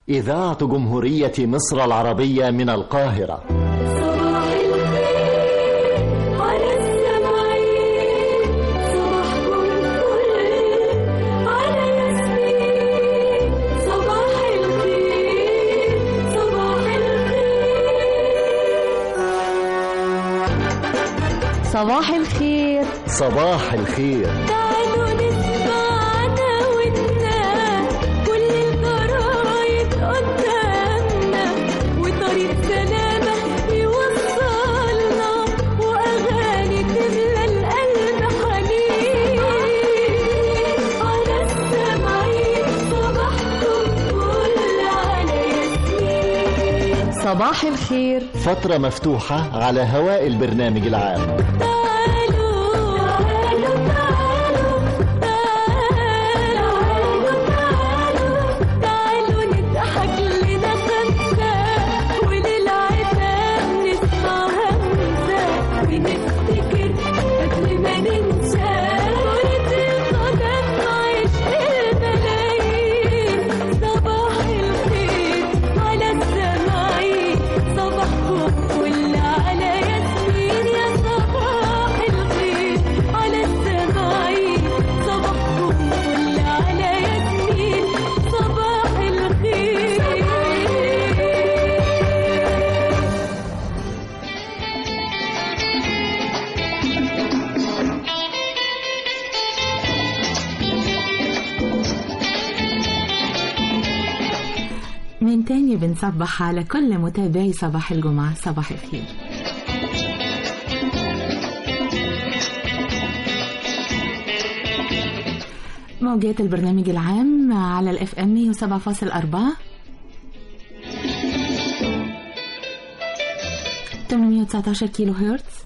إذاعة جمهورية مصر العربية من القاهرة صباح الخير على السمعين صباحكم فل على ياسمين صباح الخير صباح الخير صباح الخير صباح الخير تعالوا نسمعنا ونا كل الجرايد قدامنا وطريق سلامة يوصلنا وأغاني تملى القلب حنين على السمعين صباحكم فل على ياسمين صباح الخير فترة مفتوحة على هواء البرنامج العام تعالوا تعالوا تعالوا تعالوا تعالوا تعالوا نضحك لنا خمسة وللعتاب نسمع همسة ونفتكر قبل ما ننسى كرة القدم عشق الملايين صباح الخير على السماعين صباحكم فل على ياسمين يا صباح الخير على السماعين صباحكم فل على ياسمين صباح الخير من تاني بنصبح على كل متابعي صباح الجمعة صباح الخير موجات البرنامج العام على الاف ام 107.4 819 كيلو هرتز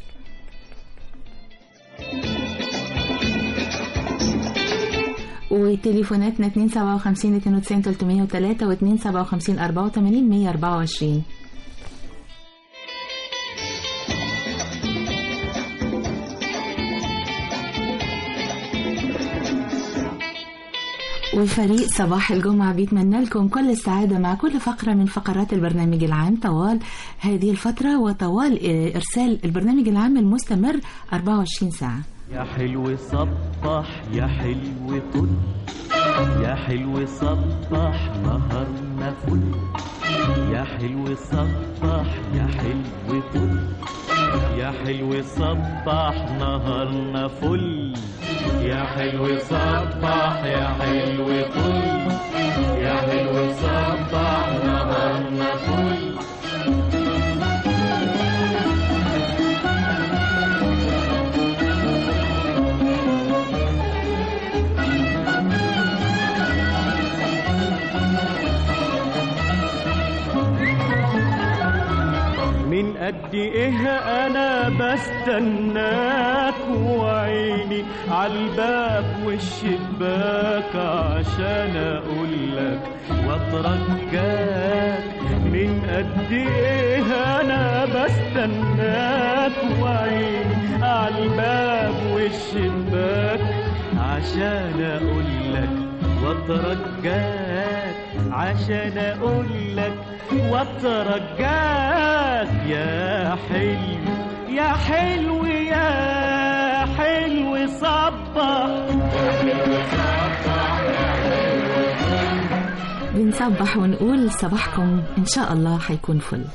وتليفوناتنا 257 92 303 و 257 84 124 وفريق صباح الجمعة بيتمنى لكم كل السعادة مع كل فقرة من فقرات البرنامج العام طوال هذه الفترة وطوال آه، إرسال البرنامج العام المستمر 24 ساعة يا حلو صبح يا حلو طل يا حلو صبح نهارنا فل يا حلو صبح يا حلو طل يا حلو صبح نهارنا فل يا حلو صبح يا حلو طل يا حلو صبح نهارنا فل من قد ايه انا بستناك وعيني عالباب والشباك عشان اقولك واترجاك من قد ايه انا بستناك وعيني عالباب والشباك عشان اقولك واترجاك عشان اقولك واترجاك يا حلو يا حلو يا حلو صبح بنصبح ونقول صباحكم إن شاء الله حيكون فل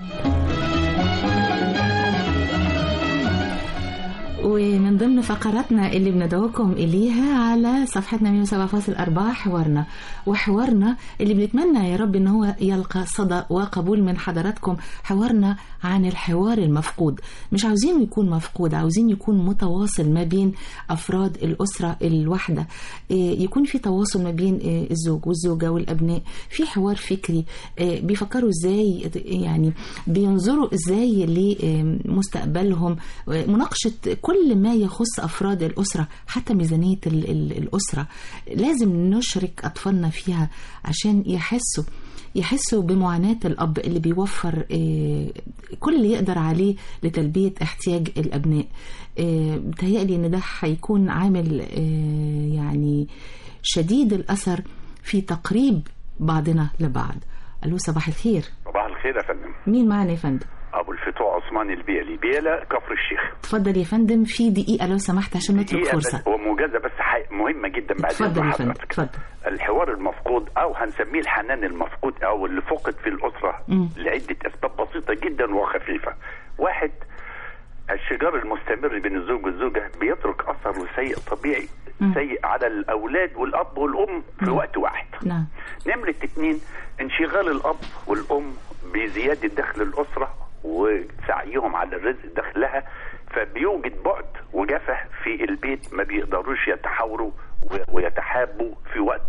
ومن ضمن فقراتنا اللي بندعوكم إليها على صفحتنا 107.4 حوارنا وحوارنا اللي بنتمنى يا رب إن هو يلقى صدى وقبول من حضراتكم حوارنا عن الحوار المفقود مش عاوزينه يكون مفقود عاوزين يكون متواصل ما بين أفراد الأسرة الواحدة إيه، يكون في تواصل ما بين إيه، الزوج والزوجة والأبناء في حوار فكري إيه، بيفكروا إزاي يعني بينظروا إزاي لمستقبلهم مناقشة كل ما يخص أفراد الأسرة حتى ميزانية ال- ال- الأسرة لازم نشرك أطفالنا فيها عشان يحسوا يحسوا بمعاناة الأب اللي بيوفر آه، كل اللي يقدر عليه لتلبية احتياج الأبناء آه، بتهيألي إن ده هيكون عامل آه، يعني شديد الأثر في تقريب بعضنا لبعض الو صباح الخير صباح الخير يا فندم مين معنا يا فندم ابو الفتوح عثمان البيلي بيلا كفر الشيخ اتفضل يا فندم في دقيقه لو سمحت عشان نترك دقيقة فرصه بس وموجزه بس حي... مهمه جدا بعد اتفضل إذن يا فندم حضرتك. اتفضل الحوار المفقود او هنسميه الحنان المفقود او اللي فقد في الاسره مم. لعده اسباب بسيطه جدا وخفيفه واحد الشجار المستمر بين الزوج والزوجه بيترك اثر سيء طبيعي مم. سيء على الاولاد والاب والام في وقت واحد نعم نمرة اتنين انشغال الأب والأم بزيادة دخل الأسرة وسعيهم على الرزق دخلها فبيوجد بعد وجفة في البيت ما بيقدروش يتحاوروا و- ويتحابوا في وقت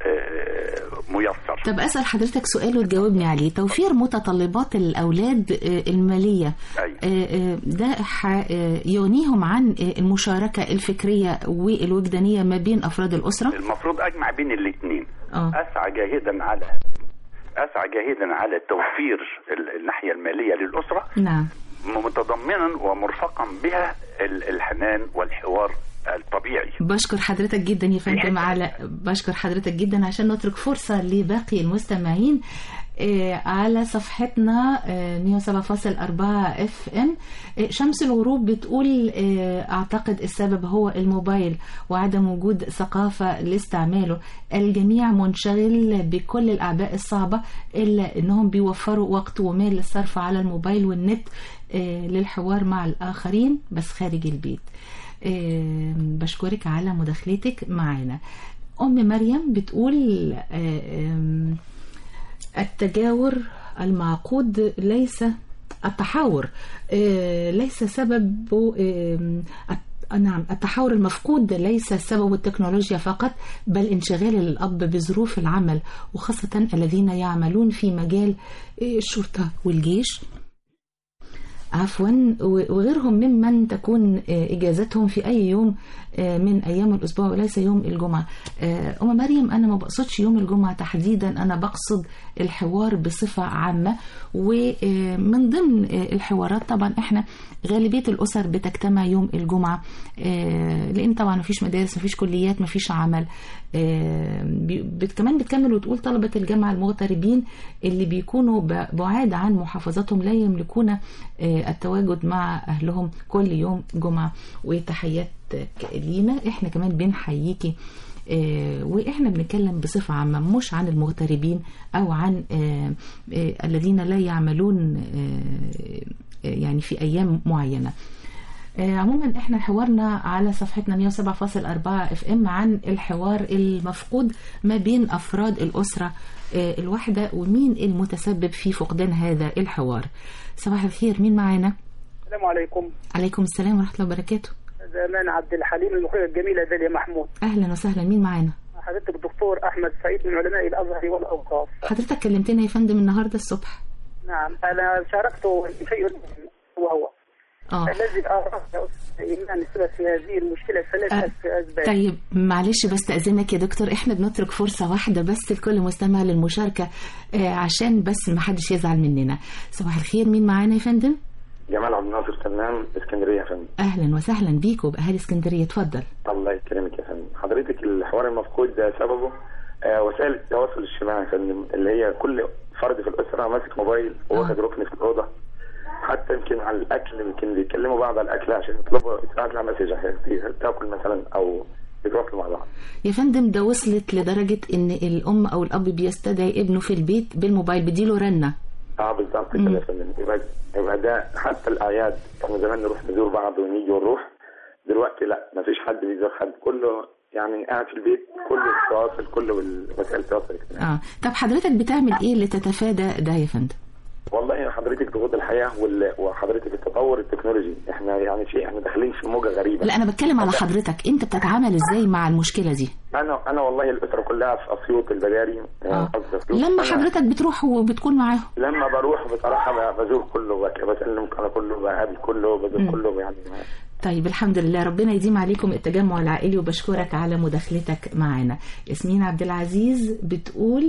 آه، ميسر طب اسال حضرتك سؤال وتجاوبني عليه توفير متطلبات الاولاد آه، الماليه أيوة. آه، آه، ده ح- آه، يغنيهم عن آه، المشاركه الفكريه والوجدانيه ما بين افراد الاسره المفروض أجمع بين الاثنين اه أسعى جاهدا على أسعى جاهدا على توفير ال- الناحية المالية للأسرة نعم متضمنا ومرفقا بها ال- الحنان والحوار الطبيعي بشكر حضرتك جدا يا فندم بحب- على بشكر حضرتك جدا عشان نترك فرصة لباقي المستمعين آه، على صفحتنا آه، 107.4 اف ام آه، شمس الغروب بتقول آه، اعتقد السبب هو الموبايل وعدم وجود ثقافة لاستعماله الجميع منشغل بكل الاعباء الصعبة الا انهم بيوفروا وقت ومال للصرف على الموبايل والنت آه، للحوار مع الاخرين بس خارج البيت آه، بشكرك على مداخلتك معنا أم مريم بتقول آه، آم، التجاور المعقود ليس التحاور آه، ليس سببه آم، الت- نعم التحاور المفقود ليس سبب التكنولوجيا فقط بل انشغال الأب بظروف العمل وخاصة الذين يعملون في مجال آه، الشرطة والجيش عفوا و- وغيرهم ممن تكون آه، اجازتهم في اي يوم آه، من ايام الاسبوع وليس يوم الجمعه آه، ام مريم انا ما بقصدش يوم الجمعه تحديدا انا بقصد الحوار بصفه عامه ومن ضمن آه، الحوارات طبعا احنا غالبيه الاسر بتجتمع يوم الجمعه آه، لان طبعا مفيش مدارس مفيش كليات مفيش عمل آه، بي- بت- كمان بتكمل وتقول طلبه الجامعه المغتربين اللي بيكونوا ب- بعاد عن محافظاتهم لا يملكون آه، التواجد مع اهلهم كل يوم جمعه وتحيات لينا احنا كمان بنحييكي آه، واحنا بنتكلم بصفه عامه مش عن المغتربين او عن آه، آه، الذين لا يعملون آه، آه، يعني في ايام معينه آه، عموما احنا حوارنا على صفحتنا 107.4 اف ام عن الحوار المفقود ما بين افراد الاسره آه، الواحده ومين المتسبب في فقدان هذا الحوار صباح الخير مين معانا السلام عليكم عليكم السلام ورحمه الله وبركاته زمان عبد الحليم المخرجة الجميلة داليا محمود اهلا وسهلا مين معانا حضرتك الدكتور أحمد سعيد من علماء الأزهر والأوقاف حضرتك كلمتنا يا فندم النهارده الصبح نعم أنا شاركت في شيء وهو اه الذي أراد إيمان السبب في هذه المشكلة ثلاثة آه، أسباب طيب معلش بس تأذنك يا دكتور احنا بنترك فرصة واحدة بس لكل مستمع للمشاركة آه، عشان بس ما حدش يزعل مننا صباح الخير مين معانا يا فندم جمال عبد الناصر سلام اسكندريه يا فندم اهلا وسهلا بيك وبأهالي اسكندرية اتفضل الله يكرمك يا فندم حضرتك الحوار المفقود ده سببه آه وسائل التواصل الاجتماعي يا فندم اللي هي كل فرد في الاسره ماسك موبايل واخد ركن في الاوضه حتى يمكن على الاكل يمكن بيكلموا بعض على الاكل عشان يطلبوا يتبعت لها مسج عشان تاكل مثلا او يتواصلوا مع بعض يا فندم ده وصلت لدرجة ان الام او الاب بيستدعي ابنه في البيت بالموبايل بديله رنة اه بالظبط كده يا فندم يبقى يبقى ده حتى الاعياد كنا زمان نروح نزور بعض ونيجي ونروح دلوقتي لا ما فيش حد بيزور حد كله يعني قاعد في البيت كله التواصل كله وسائل التواصل الاجتماعي اه طب حضرتك بتعمل ايه لتتفادى ده يا فندم والله حضرتك ضغوط الحياه وال- وحضرتك التطور التكنولوجي احنا يعني في احنا داخلين في موجه غريبه لا انا بتكلم على حضرتك انت بتتعامل ازاي مع المشكلة دي انا انا والله الاسره كلها في اسيوط البداري آه. قصدي أسيوط. لما أنا حضرتك بتروح وبتكون معاهم لما بروح بصراحه بزور كله بك- بسلم على كله بقابل كله بزور كله يعني طيب الحمد لله ربنا يديم عليكم التجمع العائلي وبشكرك على مداخلتك معنا ياسمين عبد العزيز بتقول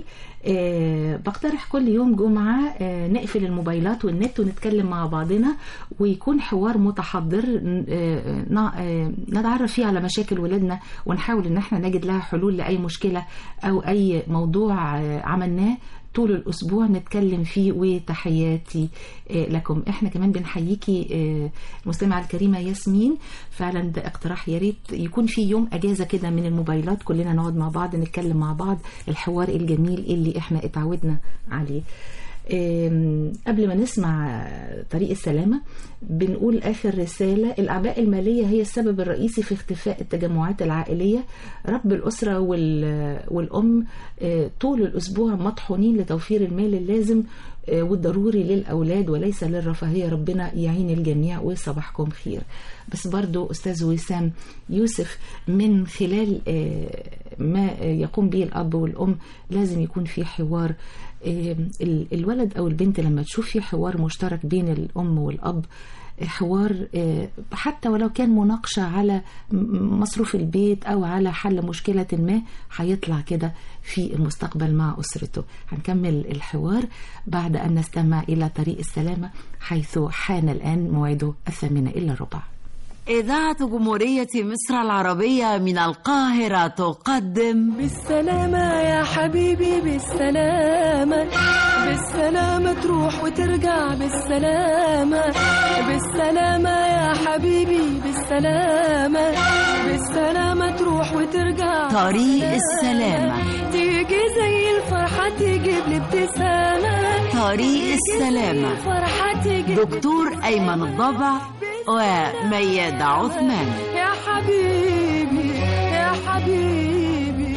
آه بقترح كل يوم جمعة آه نقفل الموبايلات والنت ونتكلم مع بعضنا ويكون حوار متحضر آه ن- آه نتعرف فيه على مشاكل ولادنا ونحاول ان احنا نجد لها حلول لأي مشكلة أو أي موضوع آه عملناه طول الأسبوع نتكلم فيه وتحياتي آه، لكم احنا كمان بنحييكي آه، المستمعة الكريمة ياسمين فعلا ده اقتراح يا ريت يكون في يوم أجازة كده من الموبايلات كلنا نقعد مع بعض نتكلم مع بعض الحوار الجميل اللي احنا اتعودنا عليه آم، قبل ما نسمع طريق السلامة بنقول آخر رسالة الأعباء المالية هي السبب الرئيسي في اختفاء التجمعات العائلية رب الأسرة وال- والأم آه، طول الأسبوع مطحونين لتوفير المال اللازم آه، والضروري للأولاد وليس للرفاهية ربنا يعين الجميع وصباحكم خير بس برضو أستاذ وسام يوسف من خلال آه، ما آه، يقوم به الأب والأم لازم يكون في حوار آه، ال- الولد أو البنت لما تشوف في حوار مشترك بين الأم والأب حوار آه، حتى ولو كان مناقشة على م- مصروف البيت أو على حل مشكلة ما هيطلع كده في المستقبل مع أسرته هنكمل الحوار بعد أن نستمع إلى طريق السلامة حيث حان الآن موعده الثامنة إلا ربع إذاعة جمهورية مصر العربية من القاهرة تقدم بالسلامة يا حبيبي بالسلامة بالسلامة تروح وترجع بالسلامة بالسلامة يا حبيبي بالسلامة بالسلامة تروح وترجع طريق السلامة تيجي زي الفرحة تجيب لي ابتسامة طريق السلامة الفرحة تجيب دكتور أيمن الضبع وميادة عثمان يا حبيبي يا حبيبي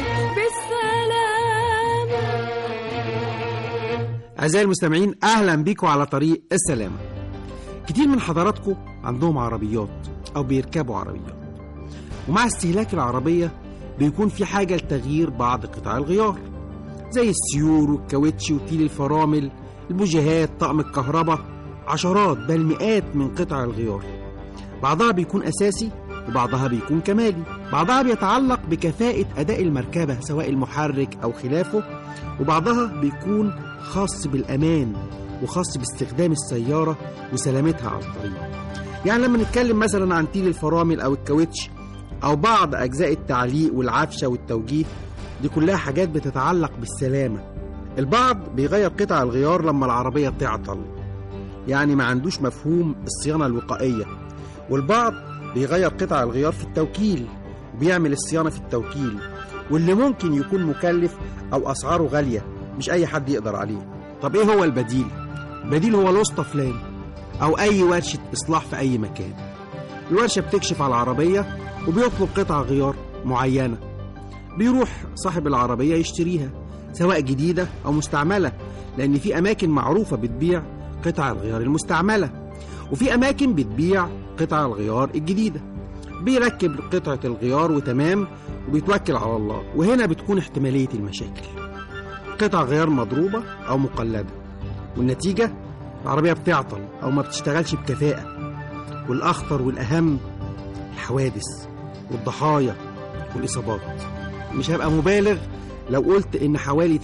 بالسلامة أعزائي المستمعين أهلا بيكم على طريق السلامة كتير من حضراتكم عندهم عربيات أو بيركبوا عربيات ومع استهلاك العربية بيكون في حاجة لتغيير بعض قطع الغيار زي السيور والكاوتش وتيل الفرامل البوجيهات طقم الكهرباء عشرات بل مئات من قطع الغيار بعضها بيكون أساسي وبعضها بيكون كمالي بعضها بيتعلق بكفاءة أداء المركبة سواء المحرك أو خلافه وبعضها بيكون خاص بالأمان وخاص باستخدام السيارة وسلامتها على الطريق يعني لما نتكلم مثلا عن تيل الفرامل أو الكاوتش أو بعض أجزاء التعليق والعفشة والتوجيه دي كلها حاجات بتتعلق بالسلامة البعض بيغير قطع الغيار لما العربية تعطل يعني ما عندوش مفهوم الصيانة الوقائية والبعض بيغير قطع الغيار في التوكيل وبيعمل الصيانة في التوكيل واللي ممكن يكون مكلف أو أسعاره غالية مش أي حد يقدر عليه طب إيه هو البديل؟ البديل هو الوسطى فلان أو أي ورشة إصلاح في أي مكان الورشة بتكشف على العربية وبيطلب قطع غيار معينة بيروح صاحب العربية يشتريها سواء جديدة أو مستعملة لأن في أماكن معروفة بتبيع قطع الغيار المستعملة وفي أماكن بتبيع قطع الغيار الجديدة بيركب قطعة الغيار وتمام وبيتوكل على الله وهنا بتكون احتمالية المشاكل قطع غيار مضروبة أو مقلدة والنتيجة العربية بتعطل أو ما بتشتغلش بكفاءة والأخطر والأهم الحوادث والضحايا والإصابات مش هبقى مبالغ لو قلت إن حوالي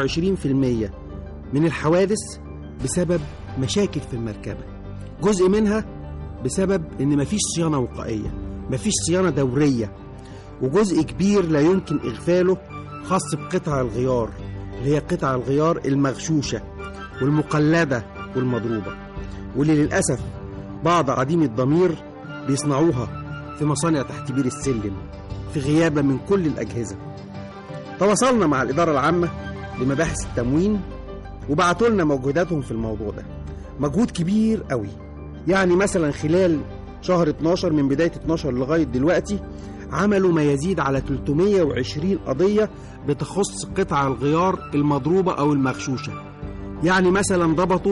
23% من الحوادث بسبب مشاكل في المركبة جزء منها بسبب إن مفيش صيانة وقائية مفيش صيانة دورية وجزء كبير لا يمكن إغفاله خاص بقطع الغيار اللي هي قطع الغيار المغشوشة والمقلدة والمضروبة واللي للأسف بعض عديم الضمير بيصنعوها في مصانع تحت بير السلم في غيابة من كل الأجهزة تواصلنا مع الإدارة العامة لمباحث التموين وبعتوا لنا مجهوداتهم في الموضوع ده مجهود كبير قوي يعني مثلا خلال شهر 12 من بداية 12 لغاية دلوقتي عملوا ما يزيد على 320 قضية بتخص قطع الغيار المضروبة أو المغشوشة يعني مثلا ضبطوا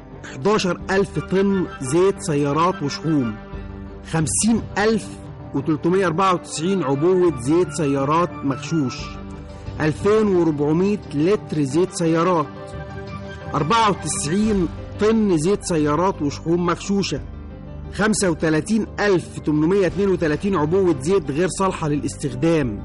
11 ألف طن زيت سيارات وشحوم 50 ألف و394 عبوة زيت سيارات مغشوش 2400 لتر زيت سيارات 94 طن زيت سيارات وشحوم مغشوشة 35832 عبوة زيت غير صالحة للاستخدام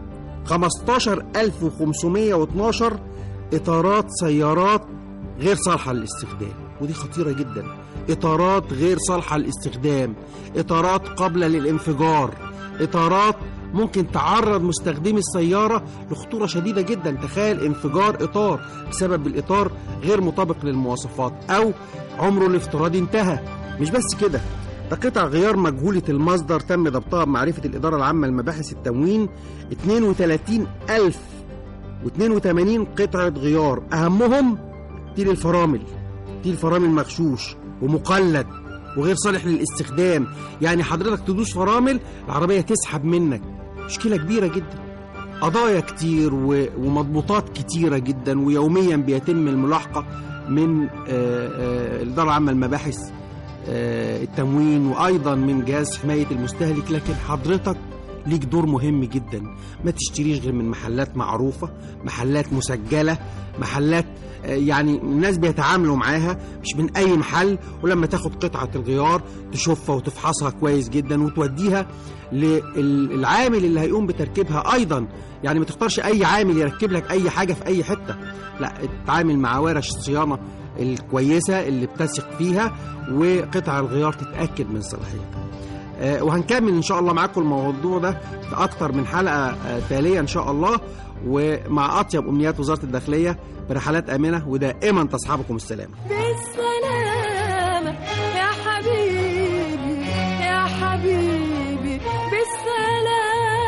15512 إطارات سيارات غير صالحة للاستخدام ودي خطيرة جدا إطارات غير صالحة للاستخدام إطارات قابلة للانفجار إطارات ممكن تعرض مستخدمي السيارة لخطورة شديدة جدا تخيل انفجار إطار بسبب الإطار غير مطابق للمواصفات أو عمره الافتراضي انتهى مش بس كده ده قطع غيار مجهولة المصدر تم ضبطها بمعرفة الإدارة العامة لمباحث التموين 32 ألف و82 قطعة غيار أهمهم تيل الفرامل تيل فرامل مغشوش ومقلد وغير صالح للاستخدام يعني حضرتك تدوس فرامل العربية تسحب منك مشكلة كبيرة جدا قضايا كتير و- ومضبوطات كتيرة جدا ويوميا بيتم الملاحقة من آه، آه، الإدارة العامة للمباحث آه، التموين وأيضا من جهاز حماية المستهلك لكن حضرتك ليك دور مهم جدا ما تشتريش غير من محلات معروفة محلات مسجلة محلات آه، يعني الناس بيتعاملوا معاها مش من أي محل ولما تاخد قطعة الغيار تشوفها وتفحصها كويس جدا وتوديها للعامل اللي هيقوم بتركيبها أيضا يعني ما تختارش أي عامل يركب لك أي حاجة في أي حتة لا اتعامل مع ورش الصيانة الكويسة اللي بتثق فيها وقطع الغيار تتأكد من صلاحيتها آه، وهنكمل ان شاء الله معاكم الموضوع ده في اكتر من حلقه آه، تاليه ان شاء الله ومع اطيب امنيات وزاره الداخليه برحلات امنه ودائما تصحبكم السلامه بالسلامة يا حبيبي يا حبيبي بالسلامة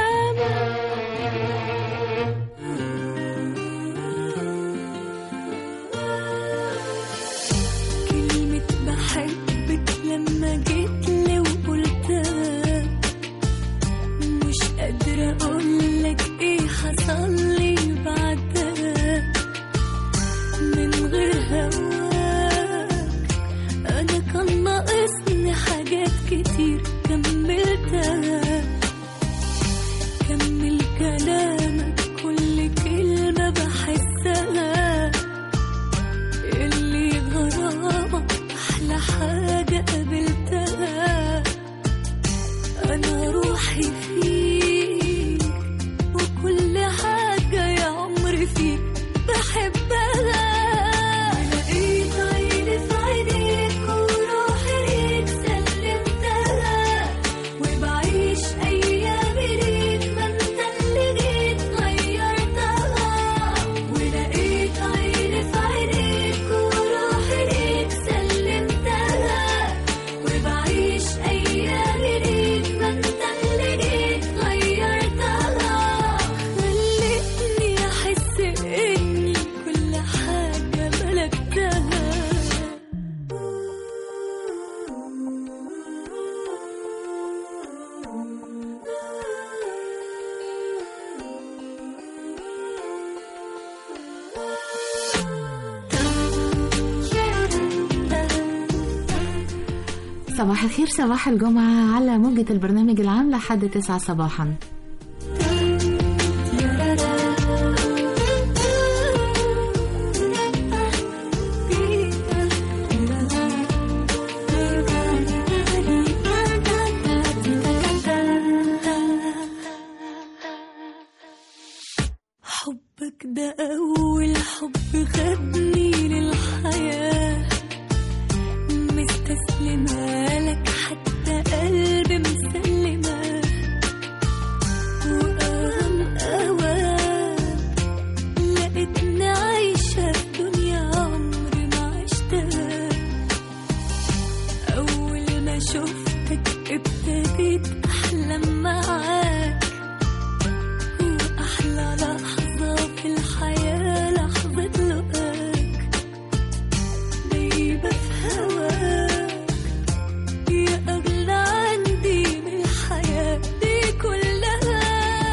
كلمة بحبك لما جيت لي وقلتها مش قادرة أقولك إيه حصل لي بعدها من غير هواك أنا كان ناقصني حاجات كتير كملتها كمل كلامك كل كلمة بحسها اللي غرامك أحلى حاجة قابلتها أنا روحي فيك وكل حاجة يا عمري فيك بحبها لقيت عيني في عينيك وروحي ليك سلمتها وبعيش أيامي ليك ما انت اللي جيت غيرتها ولقيت عيني في عينيك وروحي ليك سلمتها وبعيش أيامي ليك ما انت اللي جيت غيرتها خلتني أحس إني كل حاجة ملكتها صباح الخير صباح الجمعة على موجة البرنامج العام لحد 9 صباحا حبك ده أول حب خدني للحياة مستسلمة لك حتى قلبي مسلمة وأهم أوان لقيتني عايشة في دنيا عمري ما عشتها أول ما شفتك ابتديت أحلم معاك وأحلى لحظة في الحياة لحظة لقاك دايبة في هواك يا أغلى عندي من الحياة دي كلها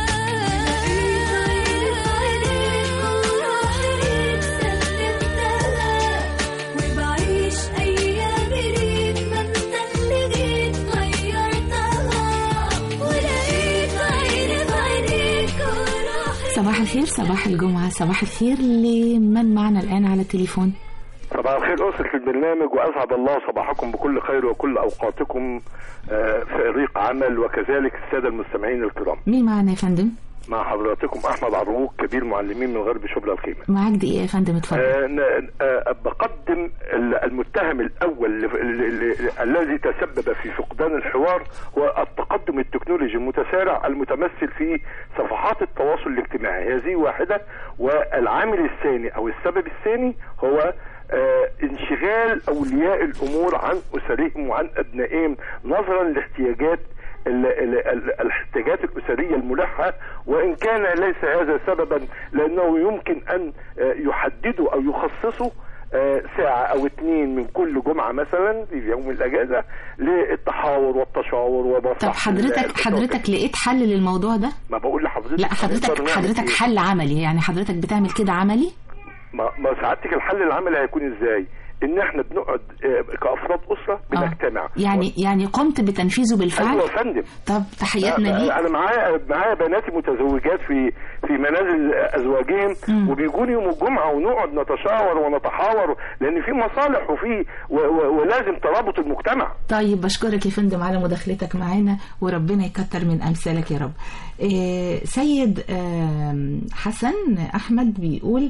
وبعيش أيامي ليك ما انت اللي جيت غيرتها ولقيت عيني بعينيك وروحي صباح الخير صباح الجمعة صباح الخير لمن معنا الآن على التليفون صباح الخير أسرة البرنامج وأسعد الله صباحكم بكل خير وكل أوقاتكم آه، فريق عمل وكذلك السادة المستمعين الكرام مين معنا يا فندم مع حضراتكم أحمد عروق كبير معلمين من غرب شبرا الخيمة معاك دقيقة يا فندم اتفضل آه، ن- آه، بقدم ال- المتهم الاول ل- ل- ل- الذي تسبب في فقدان الحوار هو التقدم التكنولوجي المتسارع المتمثل في صفحات التواصل الاجتماعي هذه واحده والعامل الثاني او السبب الثاني هو آه، انشغال اولياء الامور عن اسرهم وعن ابنائهم نظرا لاحتياجات ال- ال- ال- الاحتياجات الاسريه الملحه وان كان ليس هذا سببا لانه يمكن ان آه، يحددوا او يخصصوا آه، ساعة أو اتنين من كل جمعة مثلا في يوم الأجازة للتحاور والتشاور وبصح طب حضرتك حضرتك لقيت حل للموضوع ده ما بقول لحضرتك لا نقدر حضرتك نعمل حضرتك إيه؟ حل عملي يعني حضرتك بتعمل كده عملي ما, ما سعادتك الحل العملي هيكون ازاي؟ ان احنا بنقعد آه، كافراد اسره بنجتمع يعني يعني قمت بتنفيذه بالفعل ايوه يا فندم طب تحياتنا أنا- ليك انا معايا معايا بناتي متزوجات في في منازل ازواجهم وبيجوني يوم الجمعه ونقعد نتشاور ونتحاور لان في مصالح وفي و و ولازم ترابط المجتمع طيب بشكرك يا فندم على مداخلتك معانا وربنا يكتر من امثالك يا رب إيه سيد آم، حسن احمد بيقول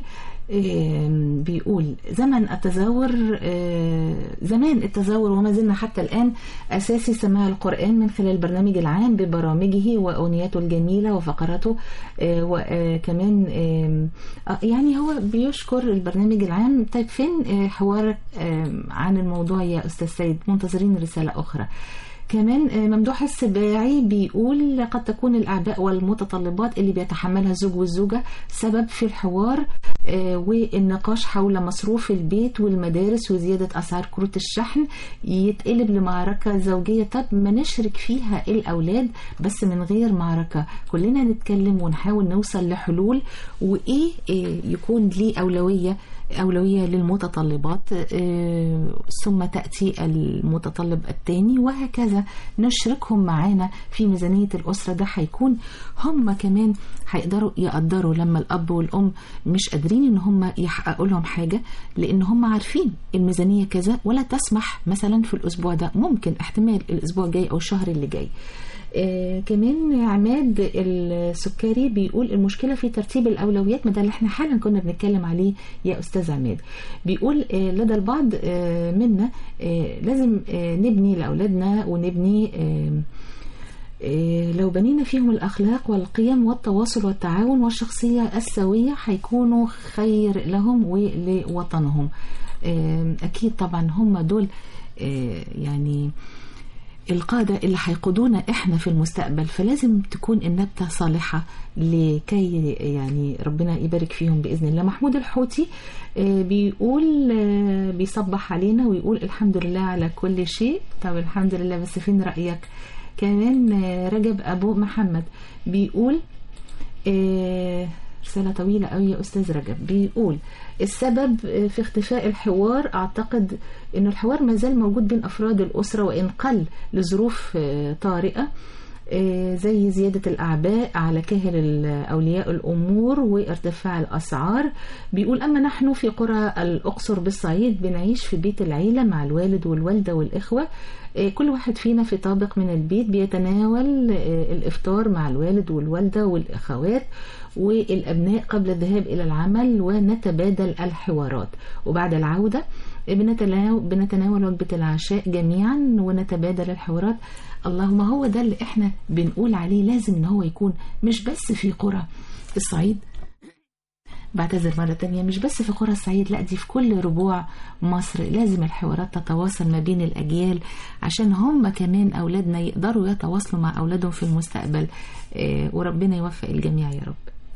آم، بيقول زمن التزاور آه، زمان التزاور وما زلنا حتى الآن أساسي سماع القرآن من خلال البرنامج العام ببرامجه وأغنياته الجميلة وفقراته آه، وكمان آم، آه، يعني هو بيشكر البرنامج العام طيب فين آه، حوارك آم، عن الموضوع يا أستاذ سيد منتظرين رسالة أخرى كمان آه، ممدوح السباعي بيقول قد تكون الأعباء والمتطلبات اللي بيتحملها الزوج والزوجة سبب في الحوار آه، والنقاش حول مصروف البيت والمدارس وزيادة أسعار كروت الشحن يتقلب لمعركة زوجية طب ما نشرك فيها الأولاد بس من غير معركة كلنا نتكلم ونحاول نوصل لحلول وإيه آه، يكون ليه أولوية أولوية للمتطلبات آه، ثم تأتي المتطلب الثاني وهكذا نشركهم معانا في ميزانية الأسرة ده هيكون هم كمان هيقدروا يقدروا لما الأب والأم مش قادرين إن هم يحققوا لهم حاجة لأن هم عارفين الميزانية كذا ولا تسمح مثلا في الأسبوع ده ممكن احتمال الأسبوع الجاي أو الشهر اللي جاي آه كمان عماد السكري بيقول المشكله في ترتيب الاولويات ما ده اللي احنا حالا كنا بنتكلم عليه يا استاذ عماد بيقول آه لدى البعض آه منا آه لازم آه نبني لاولادنا ونبني آه آه، لو بنينا فيهم الأخلاق والقيم والتواصل والتعاون والشخصية السوية هيكونوا خير لهم ولوطنهم آه، أكيد طبعا هم دول آه، يعني القادة اللي هيقودونا احنا في المستقبل فلازم تكون النبتة صالحة لكي يعني ربنا يبارك فيهم بإذن الله محمود الحوتي آه، بيقول آه، بيصبح علينا ويقول الحمد لله على كل شيء طب الحمد لله بس فين رأيك كمان آه، رجب أبو محمد بيقول آه، رسالة طويلة قوي يا أستاذ رجب بيقول السبب آه، في اختفاء الحوار أعتقد أن الحوار ما زال موجود بين أفراد الأسرة وإن قل لظروف آه، طارئة آه، زي زيادة الأعباء على كاهل ال- أولياء الأمور وارتفاع الأسعار بيقول أما نحن في قرى الأقصر بالصعيد بنعيش في بيت العيلة مع الوالد والوالدة والإخوة آه، كل واحد فينا في طابق من البيت بيتناول آه، الإفطار مع الوالد والوالدة والأخوات والأبناء قبل الذهاب إلى العمل ونتبادل الحوارات وبعد العودة بنتناول, بنتناول وجبة العشاء جميعا ونتبادل الحوارات اللهم هو ده اللي احنا بنقول عليه لازم ان هو يكون مش بس في قرى الصعيد بعتذر مرة تانية مش بس في قرى الصعيد لا دي في كل ربوع مصر لازم الحوارات تتواصل ما بين الأجيال عشان هم كمان أولادنا يقدروا يتواصلوا مع أولادهم في المستقبل آه، وربنا يوفق الجميع يا رب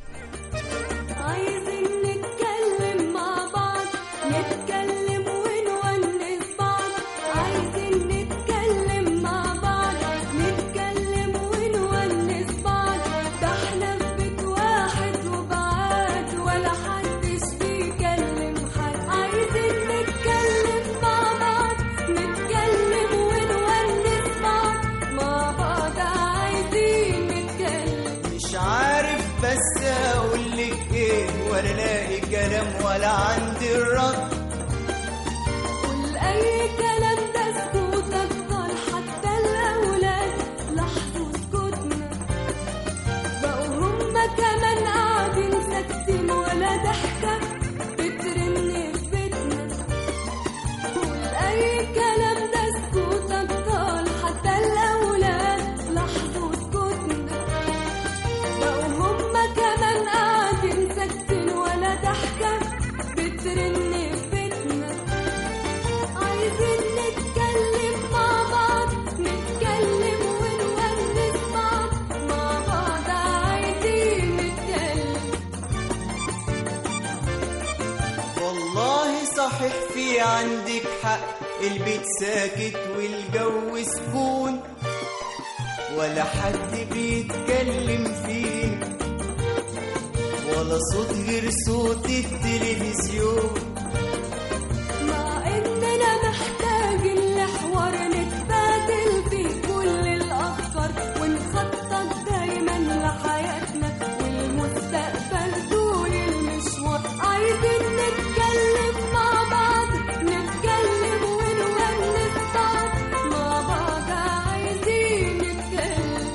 عايزين نتكلم مع بعض نتكلم ونونس بعض عايزين نتكلم مع بعض نتكلم ونونس بعض ده احنا في بيت واحد وبعاد ولا حدش بيكلم حد عايزين نتكلم مع بعض نتكلم ونونس بعض مع بعض عايزين نتكلم مش عارف بس اقول لك صحيح في عندك حق البيت ساكت والجو سكون ولا حد بيتكلم فيه ولا صوت غير صوت التلفزيون مع اننا محتاجين لحوار نتبادل فيه كل الافكار ونخطط دايما لحياتنا والمستقبل طول المشوار عايزين نتكلم مع بعض نتكلم ونونس بعض مع بعض عايزين نتكلم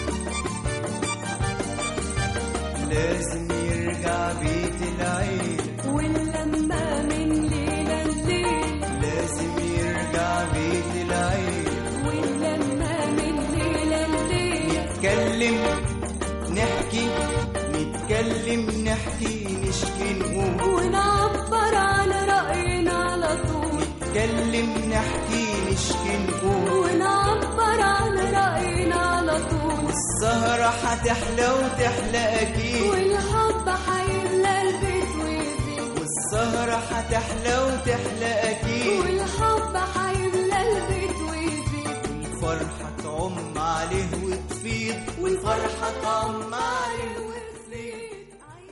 لازم يرجع بيت العيلة واللمة من ليلة لليل لازم يرجع بيت العيلة واللمة من ليلة لليل نتكلم نحكي نتكلم نحكي نشكي نقول ونعبر عن رأينا على طول نتكلم نحكي نشكي نقول ونعبر عن رأينا على طول السهرة هتحلى وتحلى أكيد والحب هيملى البيت ويزيد والسهرة هتحلى وتحلى أكيد والحب هيملى البيت ويزيد والفرحة تعم عليه وتفيض والفرحة تعم عليه وتزيد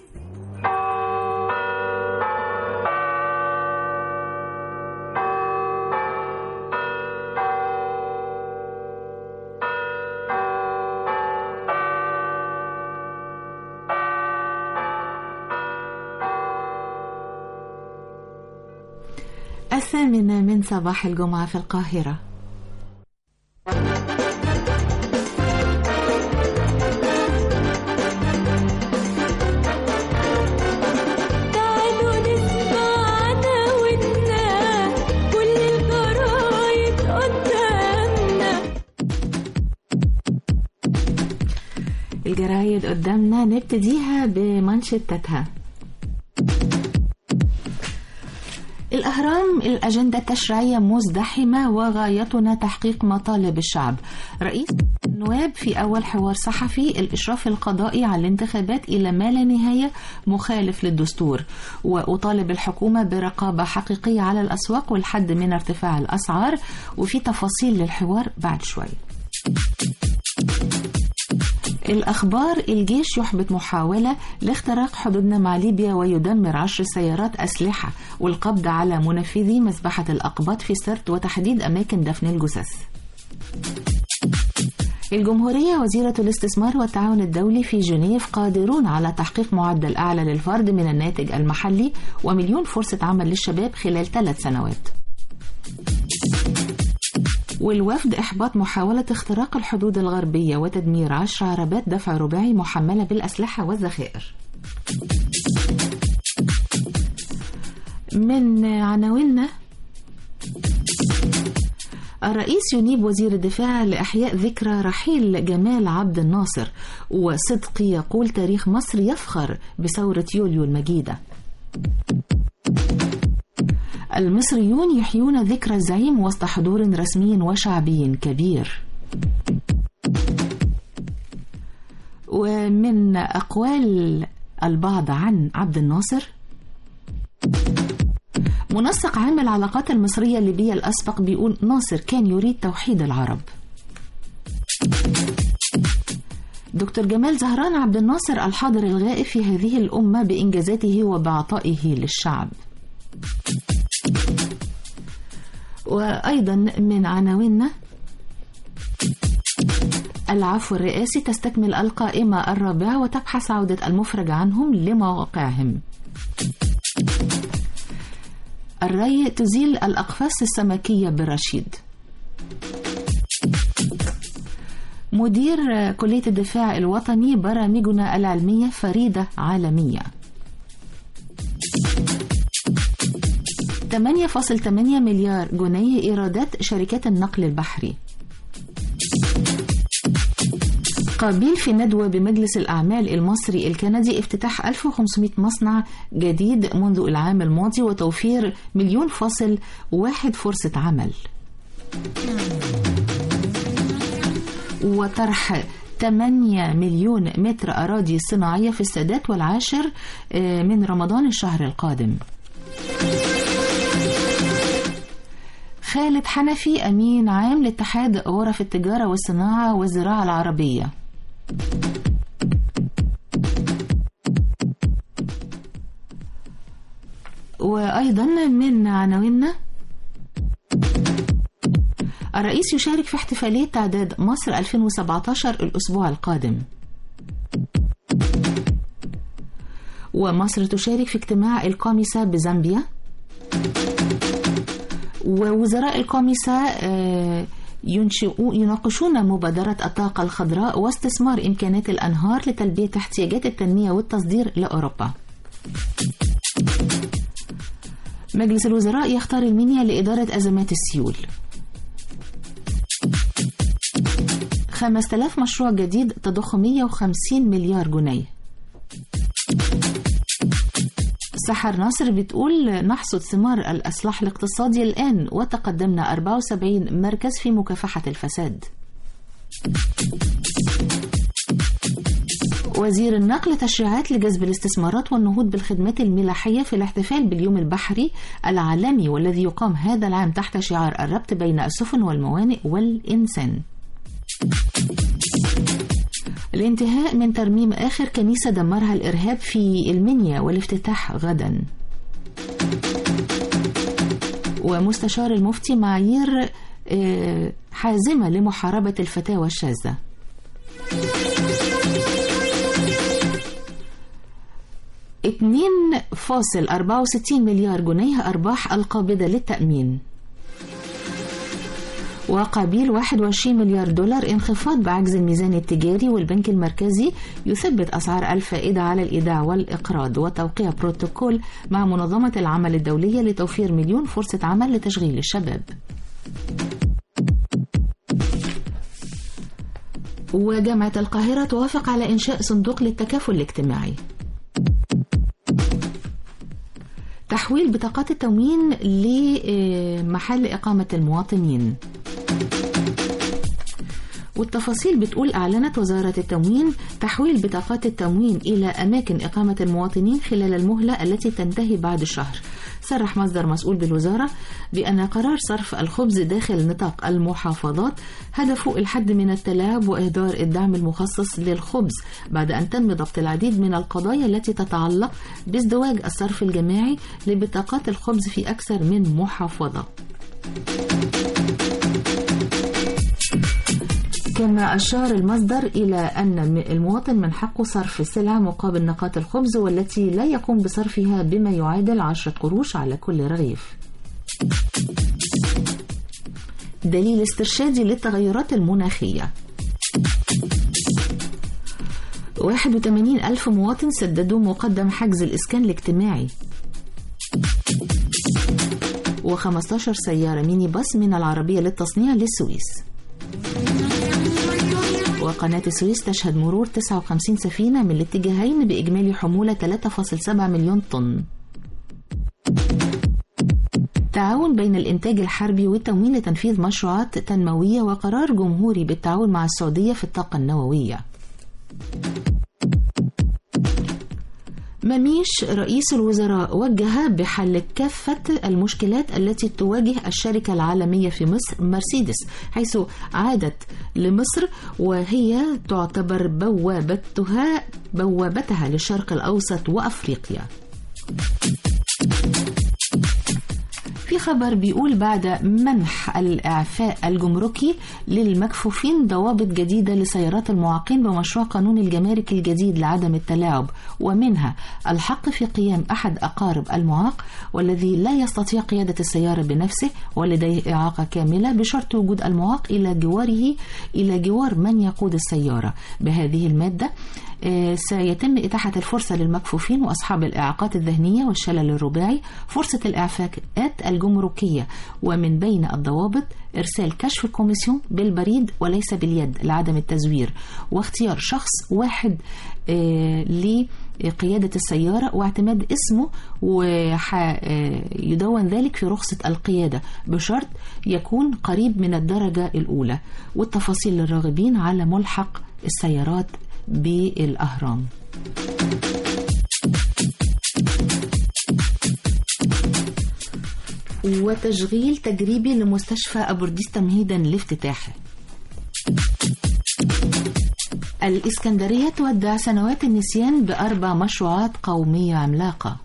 الثامنة من صباح الجمعة في القاهرة تعالوا نسمع عناويننا كل الجرايد قدامنا الجرايد قدامنا نبتديها بمانشيتاتها الأهرام الأجندة التشريعية مزدحمة وغايتنا تحقيق مطالب الشعب رئيس النواب في أول حوار صحفي الإشراف القضائي على الانتخابات إلى ما لا نهاية مخالف للدستور وأطالب الحكومة برقابة حقيقية على الأسواق والحد من ارتفاع الأسعار وفي تفاصيل للحوار بعد شوي الأخبار الجيش يحبط محاولة لاختراق حدودنا مع ليبيا ويدمر عشر سيارات أسلحة والقبض على منفذي مذبحة الأقباط في سرت وتحديد أماكن دفن الجثث الجمهورية وزيرة الاستثمار والتعاون الدولي في جنيف قادرون على تحقيق معدل أعلى للفرد من الناتج المحلي ومليون فرصة عمل للشباب خلال ثلاث سنوات والوفد إحباط محاولة اختراق الحدود الغربية وتدمير عشر عربات دفع رباعي محملة بالأسلحة والذخائر من عناويننا الرئيس ينيب وزير الدفاع لإحياء ذكرى رحيل جمال عبد الناصر وصدقي يقول تاريخ مصر يفخر بثورة يوليو المجيدة المصريون يحيون ذكرى الزعيم وسط حضور رسمي وشعبي كبير ومن أقوال البعض عن عبد الناصر منسق عام العلاقات المصرية الليبية الأسبق بيقول ناصر كان يريد توحيد العرب دكتور جمال زهران عبد الناصر الحاضر الغائب في هذه الأمة بإنجازاته وبعطائه للشعب وأيضا من عناويننا العفو الرئاسي تستكمل القائمة الرابعة وتبحث عودة المفرج عنهم لمواقعهم الري تزيل الأقفاص السمكية بالرشيد مدير كلية الدفاع الوطني برامجنا العلمية فريدة عالمية 8.8 مليار جنيه إيرادات شركات النقل البحري قابيل في ندوة بمجلس الأعمال المصري الكندي افتتاح 1500 مصنع جديد منذ العام الماضي وتوفير مليون فاصل واحد فرصة عمل وطرح 8 مليون متر أراضي صناعية في السادات والعاشر من رمضان الشهر القادم خالد حنفي أمين عام لاتحاد غرف التجارة والصناعة والزراعة العربية وأيضا من عناويننا الرئيس يشارك في احتفالية تعداد مصر 2017 الأسبوع القادم ومصر تشارك في اجتماع الكوميسا بزامبيا ووزراء الكوميسا آه، ينشئوا يناقشون مبادرة الطاقة الخضراء واستثمار إمكانات الأنهار لتلبية احتياجات التنمية والتصدير لأوروبا مجلس الوزراء يختار المنيا لإدارة أزمات السيول 5000 مشروع جديد تضخ 150 مليار جنيه سحر ناصر بتقول نحصد ثمار الإصلاح الاقتصادي الآن وتقدمنا 74 مركز في مكافحة الفساد وزير النقل تشريعات لجذب الاستثمارات والنهوض بالخدمات الملاحية في الاحتفال باليوم البحري العالمي والذي يقام هذا العام تحت شعار الربط بين السفن والموانئ والإنسان الانتهاء من ترميم آخر كنيسة دمرها الإرهاب في المنيا والافتتاح غدا ومستشار المفتي معايير آه، حازمة لمحاربة الفتاوى الشاذة اتنين فاصل أربعة وستين مليار جنيه أرباح القابضة للتأمين وقابيل 21 مليار دولار انخفاض بعجز الميزان التجاري والبنك المركزي يثبت أسعار الفائدة على الإيداع والإقراض وتوقيع بروتوكول مع منظمة العمل الدولية لتوفير مليون فرصة عمل لتشغيل الشباب وجامعة القاهرة توافق على إنشاء صندوق للتكافل الاجتماعي تحويل بطاقات التموين لمحل إقامة المواطنين والتفاصيل بتقول أعلنت وزارة التموين تحويل بطاقات التموين إلى أماكن إقامة المواطنين خلال المهلة التي تنتهي بعد شهر صرح مصدر مسؤول بالوزارة بأن قرار صرف الخبز داخل نطاق المحافظات هدفه الحد من التلاعب وإهدار الدعم المخصص للخبز بعد أن تم ضبط العديد من القضايا التي تتعلق بازدواج الصرف الجماعي لبطاقات الخبز في أكثر من محافظة كما أشار المصدر إلى أن المواطن من حقه صرف سلعة مقابل نقاط الخبز والتي لا يقوم بصرفها بما يعادل عشرة قروش على كل رغيف دليل استرشادي للتغيرات المناخية 81 ألف مواطن سددوا مقدم حجز الإسكان الاجتماعي و15 سيارة ميني باص من العربية للتصنيع للسويس وقناة السويس تشهد مرور 59 سفينة من الاتجاهين بإجمالي حمولة 3.7 مليون طن تعاون بين الإنتاج الحربي والتموين لتنفيذ مشروعات تنموية وقرار جمهوري بالتعاون مع السعودية في الطاقة النووية مميش رئيس الوزراء وجه بحل كافة المشكلات التي تواجه الشركة العالمية في مصر مرسيدس حيث عادت لمصر وهي تعتبر بوابتها بوابتها للشرق الأوسط وأفريقيا في خبر بيقول بعد منح الإعفاء الجمركي للمكفوفين ضوابط جديدة لسيارات المعاقين بمشروع قانون الجمارك الجديد لعدم التلاعب ومنها الحق في قيام أحد أقارب المعاق والذي لا يستطيع قيادة السيارة بنفسه ولديه إعاقة كاملة بشرط وجود المعاق إلى جواره إلى جوار من يقود السيارة بهذه المادة آه، سيتم إتاحة الفرصة للمكفوفين وأصحاب الإعاقات الذهنية والشلل الرباعي فرصة الإعفاءات الجمركية ومن بين الضوابط إرسال كشف الكوميسيون بالبريد وليس باليد لعدم التزوير واختيار شخص واحد آه، لقيادة السيارة واعتماد اسمه ويدون ذلك في رخصة القيادة بشرط يكون قريب من الدرجة الأولى والتفاصيل للراغبين على ملحق السيارات بالأهرام وتشغيل تجريبي لمستشفى أبورديس تمهيدا لافتتاحه الإسكندرية تودع سنوات النسيان بأربع مشروعات قومية عملاقة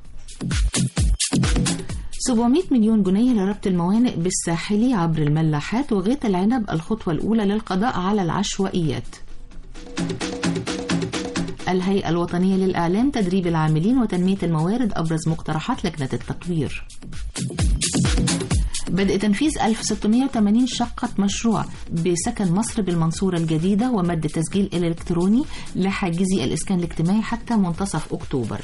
700 مليون جنيه لربط الموانئ بالساحلي عبر الملاحات وغيط العنب الخطوة الأولى للقضاء على العشوائيات الهيئة الوطنية للإعلام تدريب العاملين وتنمية الموارد أبرز مقترحات لجنة التطوير بدء تنفيذ 1680 شقة مشروع بسكن مصر بالمنصورة الجديدة ومد تسجيل إلكتروني لحاجزي الإسكان الاجتماعي حتى منتصف أكتوبر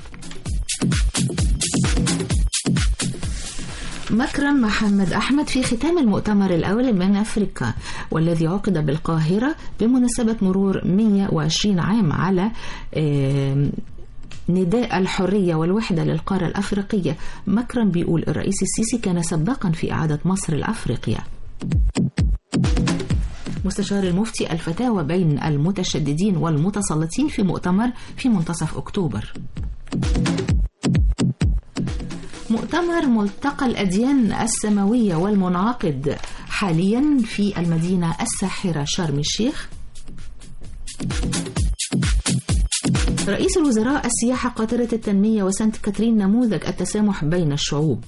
مكرم محمد أحمد في ختام المؤتمر الأول من أفريقيا والذي عقد بالقاهرة بمناسبة مرور 120 عام على آم، نداء الحرية والوحدة للقارة الأفريقية مكرم بيقول الرئيس السيسي كان سباقا في إعادة مصر لأفريقيا مستشار المفتي الفتاوى بين المتشددين والمتسلطين في مؤتمر في منتصف أكتوبر مؤتمر ملتقى الأديان السماوية والمنعقد حاليا في المدينة الساحرة شرم الشيخ رئيس الوزراء السياحة قاطرة التنمية وسانت كاترين نموذج التسامح بين الشعوب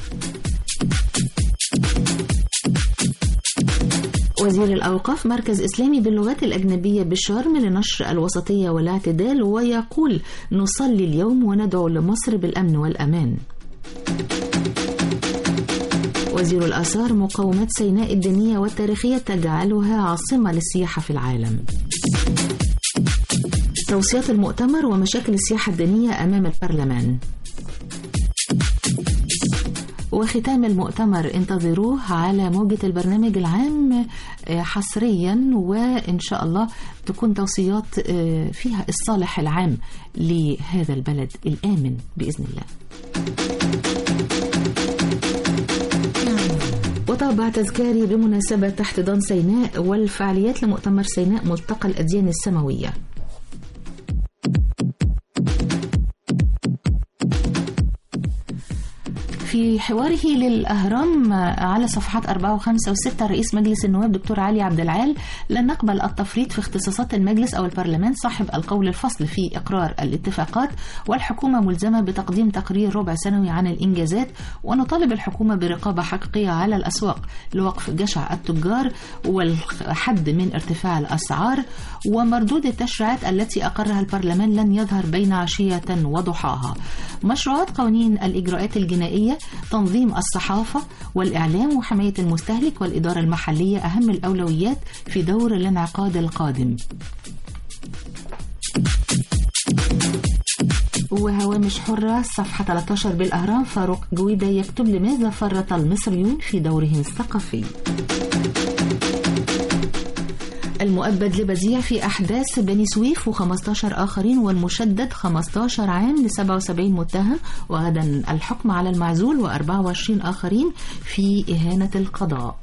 وزير الأوقاف مركز إسلامي باللغات الأجنبية بالشرم لنشر الوسطية والاعتدال ويقول نصلي اليوم وندعو لمصر بالأمن والأمان وزير الآثار مقومات سيناء الدينية والتاريخية تجعلها عاصمة للسياحة في العالم توصيات المؤتمر ومشاكل السياحة الدينية أمام البرلمان وختام المؤتمر انتظروه على موجة البرنامج العام آه، حصريا وإن شاء الله تكون توصيات آه، فيها الصالح العام لهذا البلد الآمن بإذن الله وطابع تذكاري بمناسبة احتضان سيناء والفعاليات لمؤتمر سيناء ملتقى الأديان السماوية في حواره للأهرام على صفحات 4 و5 و6 رئيس مجلس النواب دكتور علي عبد العال لن نقبل التفريط في اختصاصات المجلس أو البرلمان صاحب القول الفصل في إقرار الاتفاقات والحكومة ملزمة بتقديم تقرير ربع سنوي عن الإنجازات ونطالب الحكومة برقابة حقيقية على الأسواق لوقف جشع التجار والحد من ارتفاع الأسعار ومردود التشريعات التي أقرها البرلمان لن يظهر بين عشية وضحاها مشروعات قوانين الإجراءات الجنائية تنظيم الصحافة والإعلام وحماية المستهلك والإدارة المحلية أهم الأولويات في دور الانعقاد القادم وهوامش حرة صفحة 13 بالأهرام فاروق جويدة يكتب لماذا فرط المصريون في دورهم الثقافي المؤبد لبزيع في أحداث بني سويف و15 آخرين والمشدد 15 عام ل 77 متهم وغدا الحكم على المعزول و24 آخرين في إهانة القضاء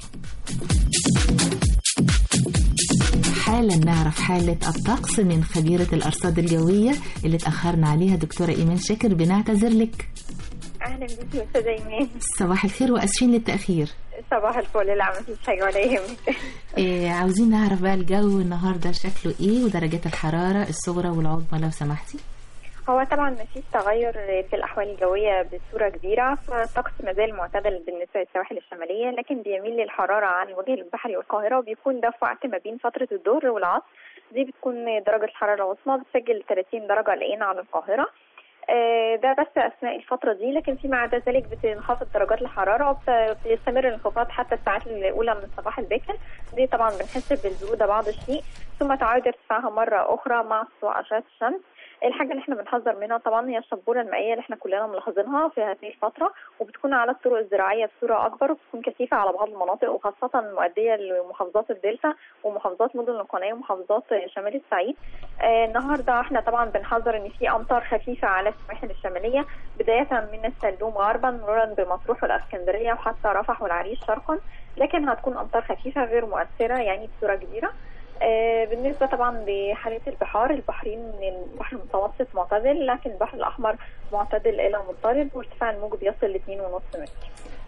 حالا نعرف حالة الطقس من خبيرة الأرصاد الجوية اللي تأخرنا عليها دكتورة إيمان شاكر بنعتذر لك اهلا بيكي يا استاذه ايمان صباح الخير وأسفين للتأخير صباح الفل لا مفيش حاجه ولا يهمك إيه عاوزين نعرف بقى الجو النهارده شكله ايه ودرجات الحرارة الصغرى والعظمى لو سمحتي هو طبعا مفيش تغير في الاحوال الجويه بصوره كبيره فالطقس مازال معتدل بالنسبه للسواحل الشماليه لكن بيميل للحراره عن الوجه البحري والقاهره وبيكون ده في وقت ما بين فتره الظهر والعصر دي بتكون درجه الحراره العظمى بتسجل 30 درجه لقينا على القاهره آه، ده بس اثناء الفتره دي لكن فيما عدا ذلك بتنخفض درجات الحراره وبيستمر الانخفاض حتى الساعات الاولى من الصباح الباكر دي طبعا بنحس بالبروده بعض الشيء ثم تعود ارتفاعها مره اخرى مع سطوع اشعه الشمس الحاجة اللي احنا بنحذر منها طبعا هي الشبورة المائية اللي احنا كلنا ملاحظينها في هذه الفترة وبتكون على الطرق الزراعية بصورة أكبر وبتكون كثيفة على بعض المناطق وخاصة مؤدية لمحافظات الدلتا ومحافظات مدن القناة ومحافظات شمال الصعيد. آه النهاردة احنا طبعا بنحذر إن في أمطار خفيفة على السواحل الشمالية بداية من السلوم غربا مرورا بمطروح والإسكندرية وحتى رفح والعريش شرقا لكن هتكون أمطار خفيفة غير مؤثرة يعني بصورة كبيرة. آه، بالنسبة طبعا لحالة البحار البحرين البحر المتوسط معتدل لكن البحر الأحمر معتدل إلى مضطرب وارتفاع الموج بيصل ل 2.5 متر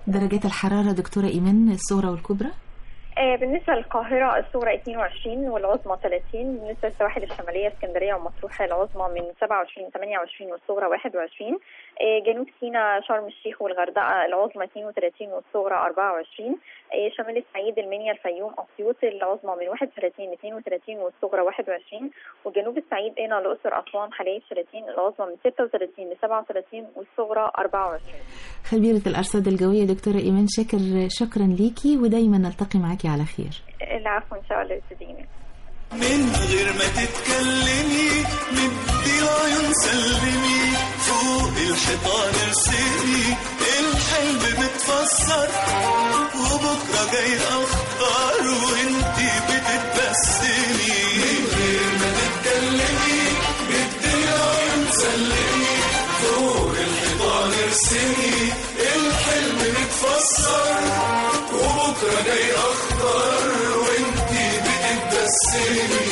درجات الحرارة دكتورة إيمان الصغرى والكبرى آه، بالنسبة للقاهرة الصغرى 22 والعظمى 30 بالنسبة للسواحل الشمالية اسكندرية ومطروح العظمى من 27 28 والصغرى 21 آه، جنوب سيناء شرم الشيخ والغردقة العظمى 32 والصغرى 24 آه، شمال الصعيد المنيا الفيوم أسيوط العظمى من 31 ل 32 والصغرى 21 وجنوب الصعيد هنا الأقصر أسوان حلايب 30 العظمى من 36 ل 37 والصغرى 24 خبيرة الأرصاد الجوية دكتورة إيمان شاكر شكرا ليكي ودايما نلتقي معاكي على خير العفو إن شاء الله يا أستاذ إيمان. من غير ما تتكلمي مدي العيون سلمي فوق الحيطان ارسمي الحلم متفسر وبكره جاي اخضر وانتي بتتبسمي من غير ما تتكلمي مدي العيون سلمي فوق الحيطان ارسمي الحلم متفسر وبكره جاي اخضر وانتي بتتبسمي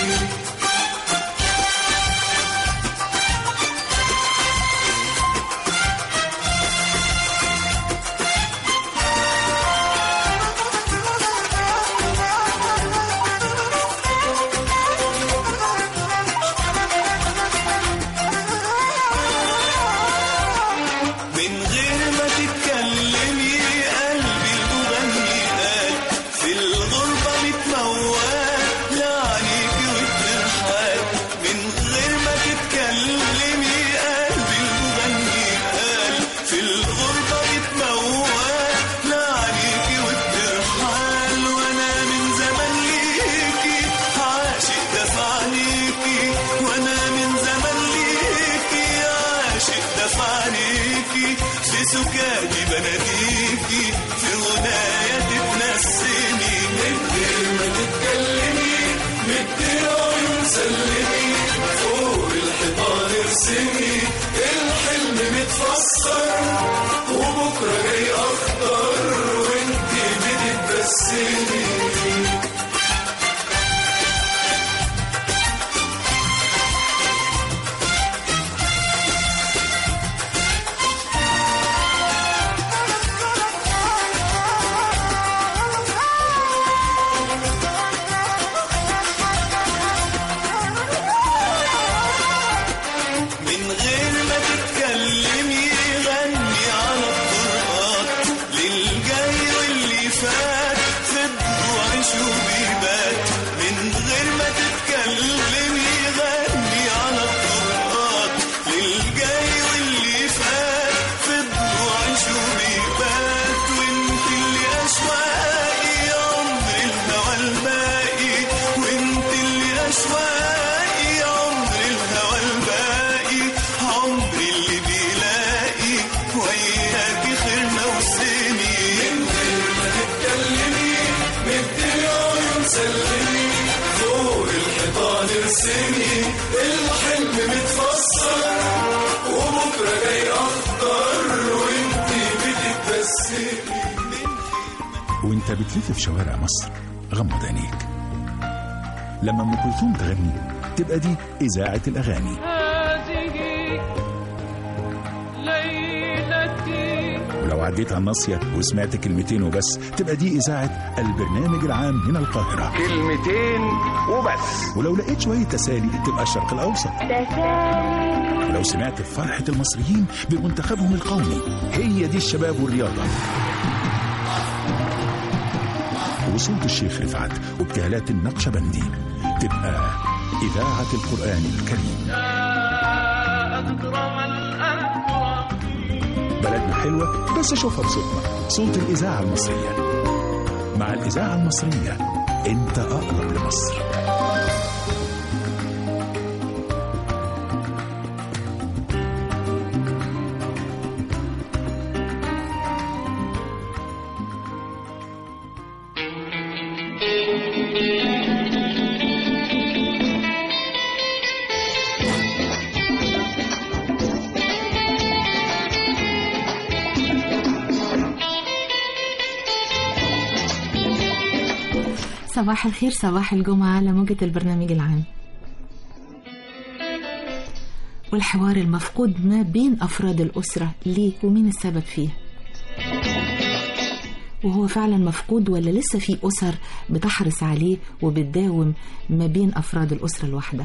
من غير ما تتكلمي قلبي المغني قال في الغربة متموال لعنيكي وبترحال من غير ما تتكلمي قلبي المغني قال في الغربة متموال لعنيكي وبترحال وانا من زمان ليكي عاشق دفع عنيكي وانا من زمان ليكي عاشق دفع عنيكي في سكاتي بناديكي في غنايا تتنسمي من غير ما تتكلمي مدي عيون سلمي فوق الحيطان ارسمي الحلم متفسر وبكره جاي اخضر وانتي بتتبسمي من غير ما تتكلمي غني على الطرقات للجاي واللي فات في الضوء وبيبات من غير ما تتكلمي غني على الطرقات للجاي واللي فات في الضوء وبيبات وانت اللي اشواقي عمر الهوى الباقي وانت اللي اشواقي عمر الهوى الباقي عمري اللي بيلاقي وياكي خير موسمي من غير ما تتكلمي مدي العيون سلمي فوق الحيطان ارسمي الحلم متفسر وبكره جاي اخضر وانتي بتتبسمي وانت بتلف في شوارع مصر غمض عينيك لما ام كلثوم تغني تبقى دي اذاعه الاغاني هذه ليلتي ولو عديت على الناصيه وسمعت كلمتين وبس تبقى دي اذاعه البرنامج العام من القاهره كلمتين وبس ولو لقيت شويه تسالي تبقى الشرق الاوسط ولو سمعت فرحه المصريين بمنتخبهم القومي هي دي الشباب والرياضه وصوت الشيخ رفعت وابتهالات النقشبندي تبقى إذاعة القرآن الكريم يا أكرم الأكرم بلدنا حلوة بس شوفها بصوتنا صوت الإذاعة المصرية مع الإذاعة المصرية أنت أقرب لمصر صباح الخير صباح الجمعة على موجة البرنامج العام والحوار المفقود ما بين أفراد الأسرة ليه ومين السبب فيه وهو فعلا مفقود ولا لسه في أسر بتحرص عليه وبتداوم ما بين أفراد الأسرة الواحدة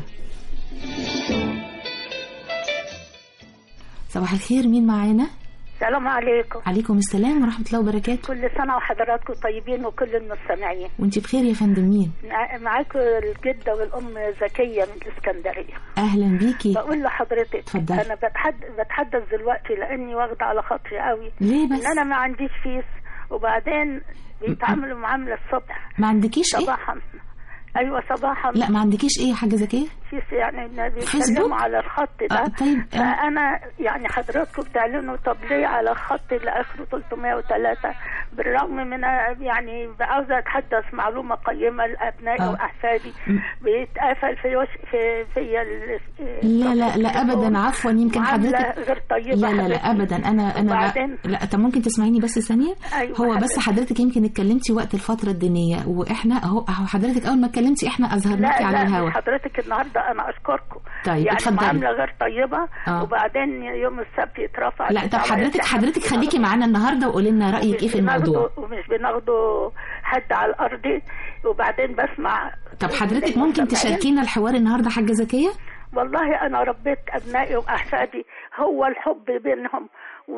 صباح الخير مين معانا؟ السلام عليكم عليكم السلام ورحمة الله وبركاته كل سنة وحضراتكم طيبين وكل المستمعين وانت بخير يا فندم مين؟ مع- معاكم الجدة والأم زكية من الإسكندرية أهلا بيكي بقول لحضرتك اتفضلي. أنا بتحد... بتحدث دلوقتي لأني واخدة على خاطري قوي ليه بس؟ إن أنا ما عنديش فيس وبعدين بيتعاملوا معاملة الصبح ما عندكيش ايه؟ صباحا أيوة صباحا لا ما عندكيش ايه يا حاجة زكية؟ فيس يعني إن فيسبوك؟ بيتكلموا على الخط ده آه، طيب، آه. فأنا يعني حضراتكم بتعلنوا طب ليه على الخط اللي آخره 303 بالرغم من يعني عاوزة أتحدث معلومة قيمة لأبنائي آه. وأحفادي بيتقفل في وش في في ال- لا لا لا ابدا عفوا يمكن معاملة حضرتك غير طيبة لا لا لا حضرتك. ابدا انا انا وبعدين- لا طب ممكن تسمعيني بس ثانيه أيوة هو بس حضرتك. حضرتك يمكن اتكلمتي وقت الفتره الدينيه واحنا اهو أهو حضرتك اول ما اتكلمتي احنا اظهرناكي لا على لا الهواء حضرتك النهارده انا اشكركم طيب، يعني اتفضلي. معامله غير طيبه آه. وبعدين يوم السبت يترفع لا طب على حضرتك الاتحاد. حضرتك خليكي معانا النهارده وقولي لنا رايك ايه في الموضوع بناخده- ومش بناخده حد على الارض وبعدين بسمع طب حضرتك ممكن المستمعين. تشاركينا الحوار النهارده حاجه زكيه والله انا ربيت ابنائي واحفادي هو الحب بينهم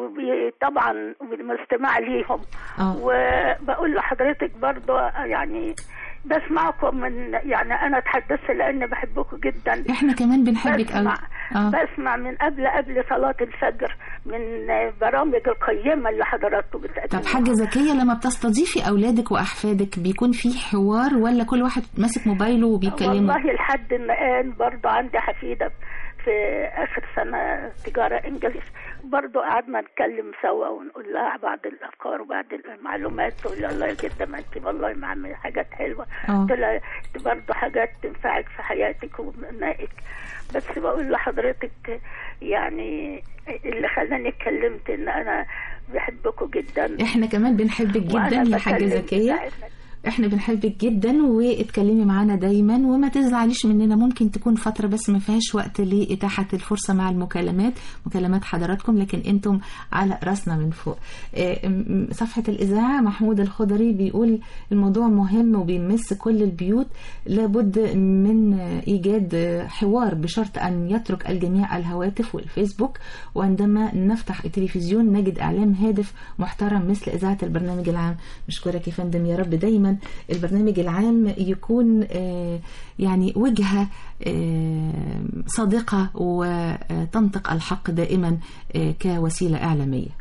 وطبعا بالاستماع ليهم آه. وبقول لحضرتك برضو يعني بسمعكم من يعني انا اتحدثت لاني بحبكم جدا احنا كمان بنحبك قوي بسمع اه بسمع من قبل قبل صلاة الفجر من برامج القيمة اللي حضراتكم بتقدموها طب حاجه زكيه لما بتستضيفي اولادك واحفادك بيكون في حوار ولا كل واحد ماسك موبايله وبيتكلموا والله لحد الآن برضه عندي حفيدة في آخر سنة تجارة إنجليش برضه قعدنا نتكلم سوا ونقول لها بعض الأفكار وبعض المعلومات تقول لي الله يا جدة ما أنت والله معمل حاجات حلوة آه. قلت لها "أنت برضه حاجات تنفعك في حياتك وبنائك بس بقول لحضرتك يعني اللي خلاني اتكلمت إن أنا بحبكم جدا احنا كمان بنحبك جدا وأنا يا حاجه بكلم زكيه ساعتها. احنا بنحبك جدا واتكلمي معانا دايما وما تزعليش مننا ممكن تكون فترة بس ما فيهاش وقت لإتاحة الفرصة مع المكالمات مكالمات حضراتكم لكن انتم على راسنا من فوق اه، م- م- صفحة الإذاعة محمود الخضري بيقول الموضوع مهم وبيمس كل البيوت لابد من اه، إيجاد اه، حوار بشرط أن يترك الجميع الهواتف والفيسبوك وعندما نفتح التلفزيون نجد إعلام هادف محترم مثل إذاعة البرنامج العام نشكرك يا فندم يا رب دايما البرنامج العام يكون آه، يعني وجهة آه، صادقة وتنطق الحق دائما آه، كوسيلة إعلامية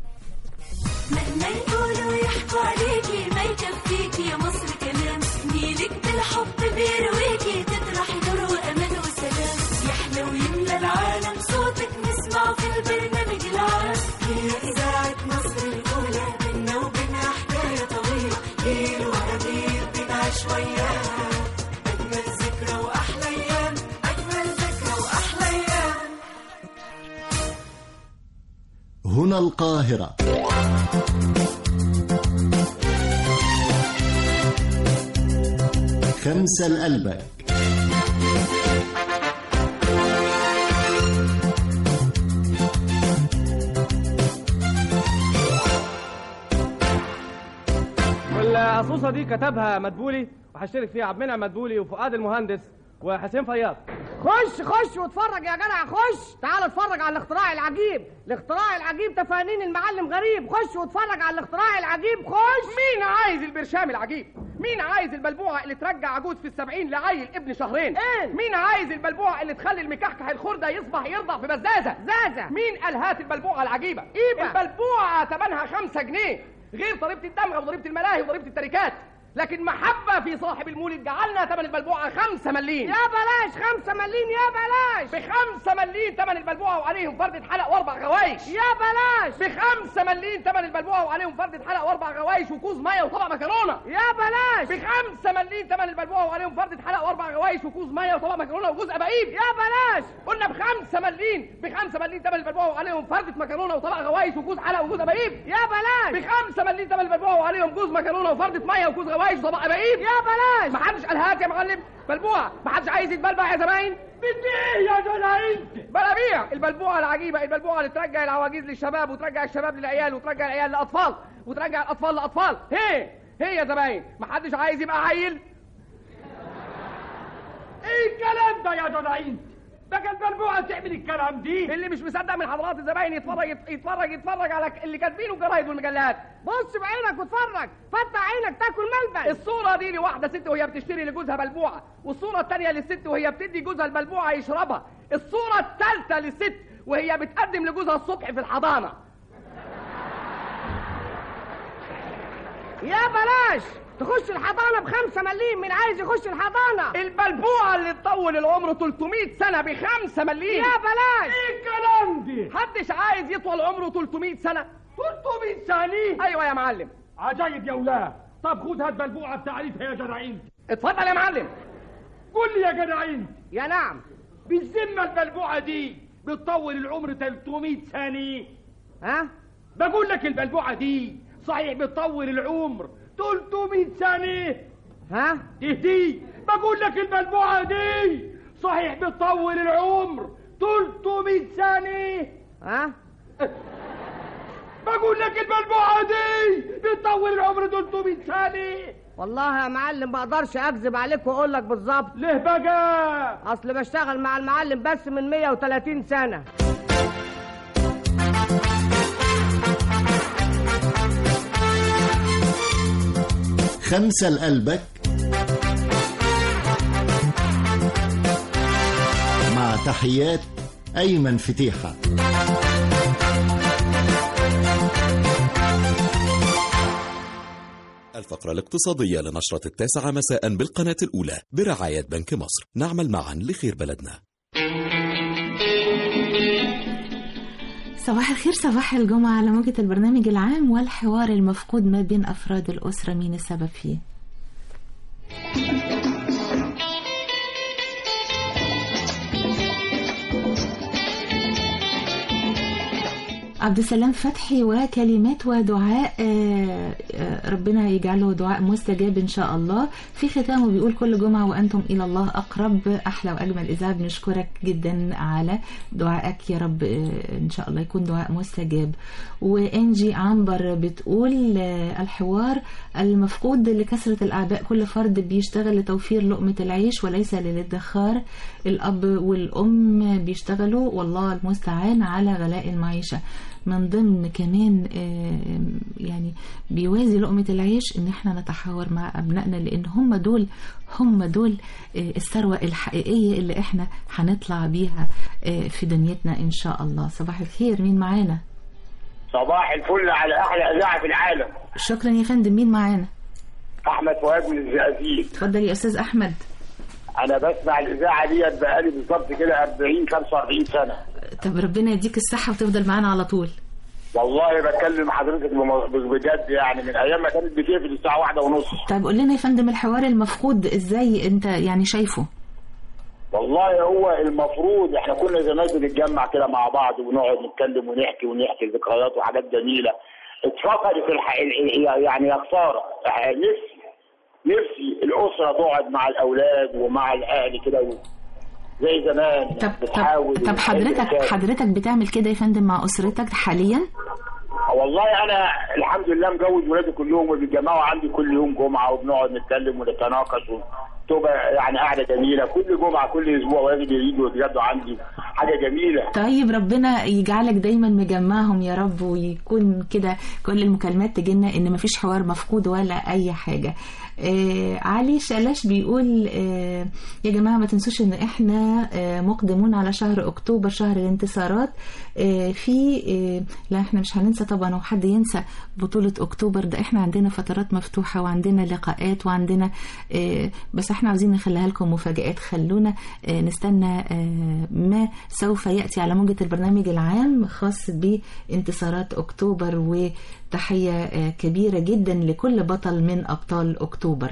مهما يقولوا يحكوا عليكي ما يكفيكي يا مصر كلام نيلك بالحب بيرويكي تطرحي نور وامان وسلام يحلى ويملى العالم صوتك نسمع في البرنامج العام هي اذاعه مصر الاولى بينا وبينها حكايه طويله جيل ورا جيل بنعيش وياها اجمل ذكرى واحلى ايام اجمل ذكرى واحلى ايام هنا القاهرة خمسة لقلبك والقصوصه دي كتبها مدبولي وهشترك فيها عبد المنعم مدبولي وفؤاد المهندس وحسين فياض خش خش واتفرج يا جدع خش تعال اتفرج على الاختراع العجيب الاختراع العجيب تفانين المعلم غريب خش واتفرج على الاختراع العجيب خش مين عايز البرشام العجيب مين عايز البلبوعه اللي ترجع عجوز في السبعين لعيل ابن شهرين إيه؟ مين عايز البلبوعه اللي تخلي المكحكح الخرده يصبح يرضع في بزازه زازة مين قال هات البلبوعه العجيبه إيه بقى؟ البلبوعه ثمنها خمسة جنيه غير ضريبه الدمغه وضريبه الملاهي وضريبه التركات لكن محبة في صاحب المولد جعلنا ثمن البلبوعة خمسة مليم يا بلاش خمسة مليم يا بلاش بخمسة مليم ثمن البلبوعة وعليهم فردة حلق واربع غوايش يا بلاش بخمسة مليم ثمن البلبوعة وعليهم فردة حلق واربع غوايش وكوز مية وطبق مكرونة يا بلاش بخمسة مليم ثمن البلبوعة وعليهم فردة حلق واربع غوايش وكوز مية وطبق مكرونة وجوز أباقيب يا بلاش قلنا بخمسة مليم بخمسة مليم ثمن البلبوعة وعليهم فردة مكرونة وطبق غوايش وكوز حلق وجوز أباقيب يا بلاش بخمسة مليم ثمن البلبوعة وعليهم جوز مكرونة وفردة مية وكوز غوايش وطبق أباقيب يا بلاش محدش قال هات يا معلم بلبوعة محدش عايز يتبلبع يا زباين بديه يا جدعين بلابيع البلبوعة العجيبة البلبوعة اللي ترجع العواجيز للشباب وترجع الشباب للعيال وترجع العيال للأطفال وترجع الاطفال لاطفال هي هي يا زباين محدش عايز يبقى عيل ايه الكلام ده يا جدع انت بقى البلبوعه تعمل الكلام دي اللي مش مصدق من حضرات الزباين يتفرج يتفرج يتفرج على اللي كاتبينه الجرايد والمجلات بص بعينك واتفرج فتح عينك تاكل ملبس الصورة دي لواحدة ست وهي بتشتري لجوزها بلبوعة والصورة التانية للست وهي بتدي جوزها البلبوعة يشربها الصورة التالتة للست وهي بتقدم لجوزها الصبح في الحضانة يا بلاش تخش الحضانة بخمسة مليم من عايز يخش الحضانة البلبوعة اللي تطول العمر 300 سنة بخمسة مليم يا بلاش ايه الكلام دي محدش عايز يطول عمره 300 سنة 300 ثانية ايوه يا معلم عجايب يا ولاد طب خد هات بلبوعه بتعريفها يا جدع انت اتفضل يا معلم قول لي يا جدع انت يا نعم بالذمه البلبوعه دي بتطول العمر 300 ثانية ها بقول لك البلبوعه دي صحيح بتطول العمر 300 ثانية ها تهدي بقول لك البلبوعه دي صحيح بتطول العمر 300 ثانية ها بقول لك البلبوعه دي بتطول العمر 300 ثانية والله يا معلم ما اقدرش اكذب عليك واقول لك بالظبط ليه بقى اصل بشتغل مع المعلم بس من 130 سنة خمسة لقلبك مع تحيات أيمن فتيحة الفقرة الاقتصادية لنشرة التاسعة مساء بالقناة الأولى برعاية بنك مصر نعمل معا لخير بلدنا صباح الخير صباح الجمعة على موجة البرنامج العام والحوار المفقود ما بين أفراد الأسرة مين السبب فيه عبد السلام فتحي وكلمات ودعاء آه، آه، ربنا يجعله دعاء مستجاب ان شاء الله في ختامه بيقول كل جمعه وانتم الى الله اقرب احلى واجمل اذاعه بنشكرك جدا على دعائك يا رب آه، ان شاء الله يكون دعاء مستجاب وانجي عنبر بتقول آه، الحوار المفقود لكثره الاعباء كل فرد بيشتغل لتوفير لقمه العيش وليس للادخار الاب والام بيشتغلوا والله المستعان على غلاء المعيشه من ضمن كمان آه، يعني بيوازي لقمة العيش ان احنا نتحاور مع ابنائنا لان هم دول هم دول آه، الثروة الحقيقية اللي احنا هنطلع بيها آه، في دنيتنا ان شاء الله صباح الخير مين معانا صباح الفل على احلى اذاعه في العالم شكرا يا فندم مين معانا احمد فؤاد من الزقازيق اتفضل يا استاذ احمد انا بسمع الاذاعه ديت بقالي بالظبط كده 40 45 سنه طب ربنا يديك الصحة وتفضل معانا على طول والله بكلم حضرتك بم- بجد يعني من ايام ما كانت بتقفل الساعه واحدة ونص طيب قول لنا يا فندم الحوار المفقود ازاي انت يعني شايفه والله هو المفروض احنا كنا زمان بنتجمع كده مع بعض ونقعد نتكلم ونحكي ونحكي ذكريات وحاجات جميله اتفقدت الح... ال- يعني يا خساره نفسي نفسي الاسره تقعد مع الاولاد ومع الاهل كده و- زي زمان طب بتحاول طب حضرتك حضرتك بتعمل كده يا فندم مع اسرتك حاليا والله انا الحمد لله مجوز ولادي كلهم وبيتجمعوا عندي كل يوم جمعه وبنقعد نتكلم ونتناقش وتبقى يعني قاعده جميله كل جمعه كل اسبوع ولادي بييجوا يتغدوا عندي حاجه جميله طيب ربنا يجعلك دايما مجمعهم يا رب ويكون كده كل المكالمات تجينا ان مفيش حوار مفقود ولا اي حاجه آه علي شلاش بيقول آه يا جماعه ما تنسوش ان احنا آه مقدمون على شهر اكتوبر شهر الانتصارات آه في آه لا احنا مش هننسى طبعا وحد ينسى بطوله اكتوبر ده احنا عندنا فترات مفتوحه وعندنا لقاءات وعندنا آه بس احنا عاوزين نخليها لكم مفاجآت خلونا آه نستنى آه ما سوف يأتي على موجة البرنامج العام خاص بانتصارات أكتوبر وتحية آه كبيرة جدا لكل بطل من أبطال أكتوبر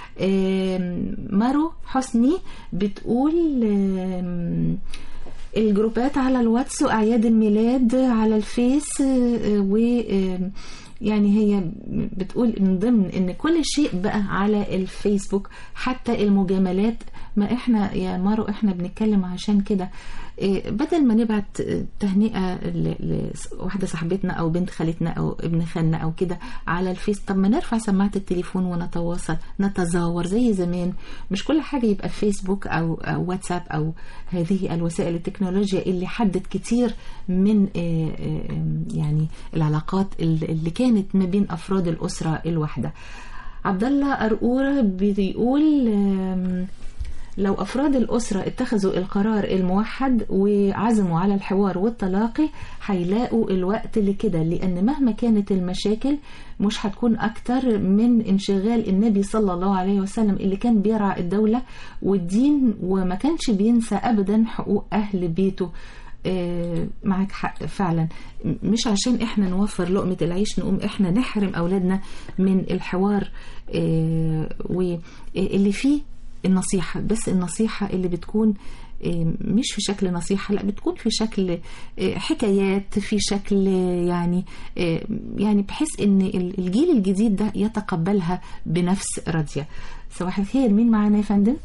آم، مارو حسني بتقول آم، الجروبات على الواتس وأعياد الميلاد على الفيس آه، و آم، يعني هي بتقول من ضمن ان كل شيء بقى على الفيسبوك حتى المجاملات ما احنا يا مارو احنا بنتكلم عشان كده إيه، بدل ما نبعت آه، تهنئة ل- لواحدة صاحبتنا أو بنت خالتنا أو ابن خالنا أو كده على الفيس طب ما نرفع سماعة التليفون ونتواصل نتزاور زي زمان مش كل حاجة يبقى فيسبوك أو, أو واتساب أو هذه الوسائل التكنولوجيا اللي حدت كتير من آه، آه، يعني العلاقات اللي كانت ما بين أفراد الأسرة الواحدة عبد الله أرقورة بيقول آم، لو أفراد الأسرة اتخذوا القرار الموحد وعزموا على الحوار والتلاقي هيلاقوا الوقت لكده لأن مهما كانت المشاكل مش هتكون أكتر من انشغال النبي صلى الله عليه وسلم اللي كان بيرعى الدولة والدين وما كانش بينسى أبدا حقوق أهل بيته آه، معك حق فعلا م- مش عشان احنا نوفر لقمة العيش نقوم احنا نحرم اولادنا من الحوار آه، واللي فيه النصيحة بس النصيحة اللي بتكون آه، مش في شكل نصيحة لا بتكون في شكل آه، حكايات في شكل آه، يعني آه، يعني بحيث ان ال- الجيل الجديد ده يتقبلها بنفس راضية صباح الخير مين معانا يا فندم؟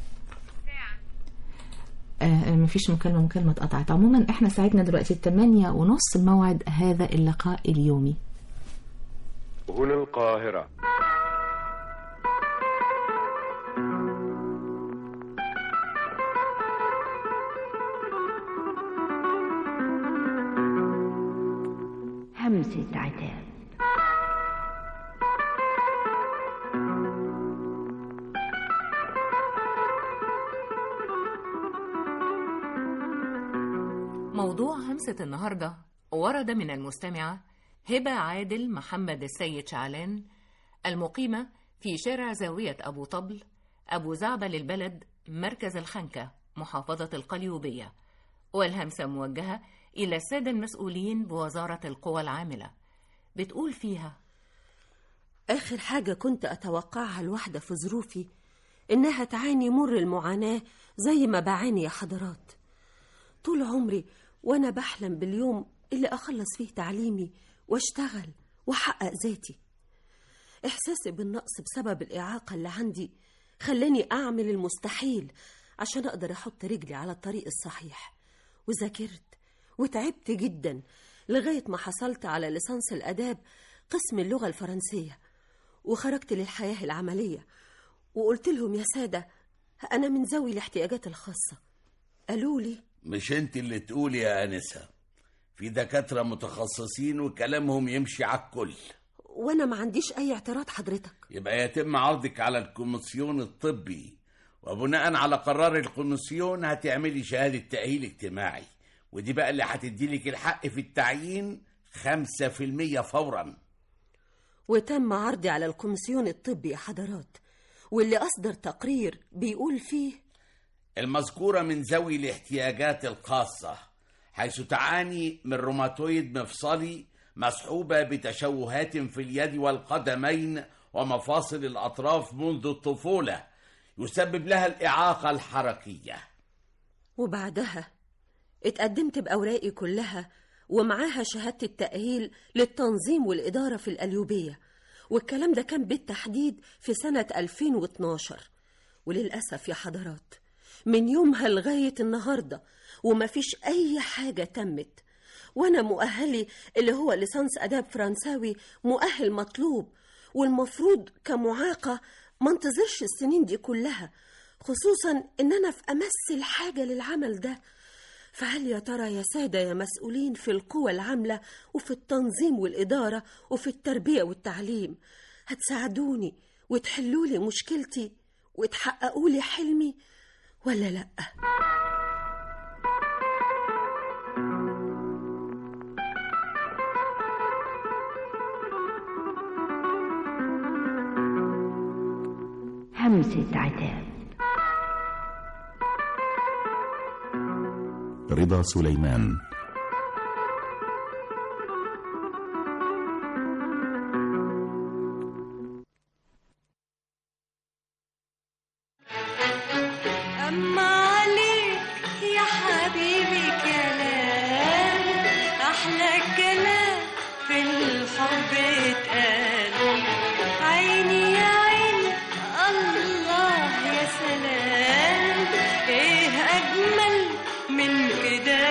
آه مفيش مكالمة مكالمة اتقطعت عموما احنا ساعتنا دلوقتي الثمانية ونص موعد هذا اللقاء اليومي هنا القاهرة همسة عتاب موضوع همسة النهاردة ورد من المستمعة هبة عادل محمد السيد شعلان المقيمة في شارع زاوية أبو طبل أبو زعبل البلد مركز الخنكة محافظة القليوبية والهمسة موجهة إلى السادة المسؤولين بوزارة القوى العاملة بتقول فيها آخر حاجة كنت أتوقعها الواحدة في ظروفي إنها تعاني مر المعاناة زي ما بعاني يا حضرات طول عمري وأنا بحلم باليوم اللي أخلص فيه تعليمي واشتغل وأحقق ذاتي إحساسي بالنقص بسبب الإعاقة اللي عندي خلاني أعمل المستحيل عشان أقدر أحط رجلي على الطريق الصحيح وذاكرت وتعبت جدا لغاية ما حصلت على ليسانس الآداب قسم اللغة الفرنسية وخرجت للحياة العملية وقلت لهم يا سادة أنا من ذوي الاحتياجات الخاصة قالوا لي مش انت اللي تقولي يا انسه في دكاتره متخصصين وكلامهم يمشي على الكل وأنا ما عنديش أي اعتراض حضرتك يبقى يتم عرضك على الكوميسيون الطبي وبناء على قرار الكوميسيون هتعملي شهاده تاهيل اجتماعي ودي بقى اللي هتديلك الحق في التعيين 5% فورا وتم عرضي على الكوميسيون الطبي يا حضرات واللي أصدر تقرير بيقول فيه المذكورة من ذوي الاحتياجات الخاصة حيث تعاني من روماتويد مفصلي مصحوبة بتشوهات في اليد والقدمين ومفاصل الأطراف منذ الطفولة يسبب لها الإعاقة الحركية وبعدها اتقدمت بأوراقي كلها ومعاها شهادة التأهيل للتنظيم والإدارة في القليوبية والكلام ده كان بالتحديد في سنة 2012 وللأسف يا حضرات من يومها لغاية النهاردة ومفيش أي حاجة تمت وأنا مؤهلي اللي هو ليسانس آداب فرنساوي مؤهل مطلوب والمفروض كمعاقة ما انتظرش السنين دي كلها خصوصا إن أنا في أمس الحاجة للعمل ده فهل يا ترى يا سادة يا مسؤولين في القوى العاملة وفي التنظيم والإدارة وفي التربية والتعليم هتساعدوني وتحلولي مشكلتي وتحققولي حلمي ولا لأ؟ همسة عتاب رضا سليمان أما عليك يا حبيبي كلام أحلى كلام في الحب اتقال عيني يا عيني الله يا سلام إيه أجمل من كده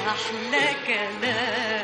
أحلى كلام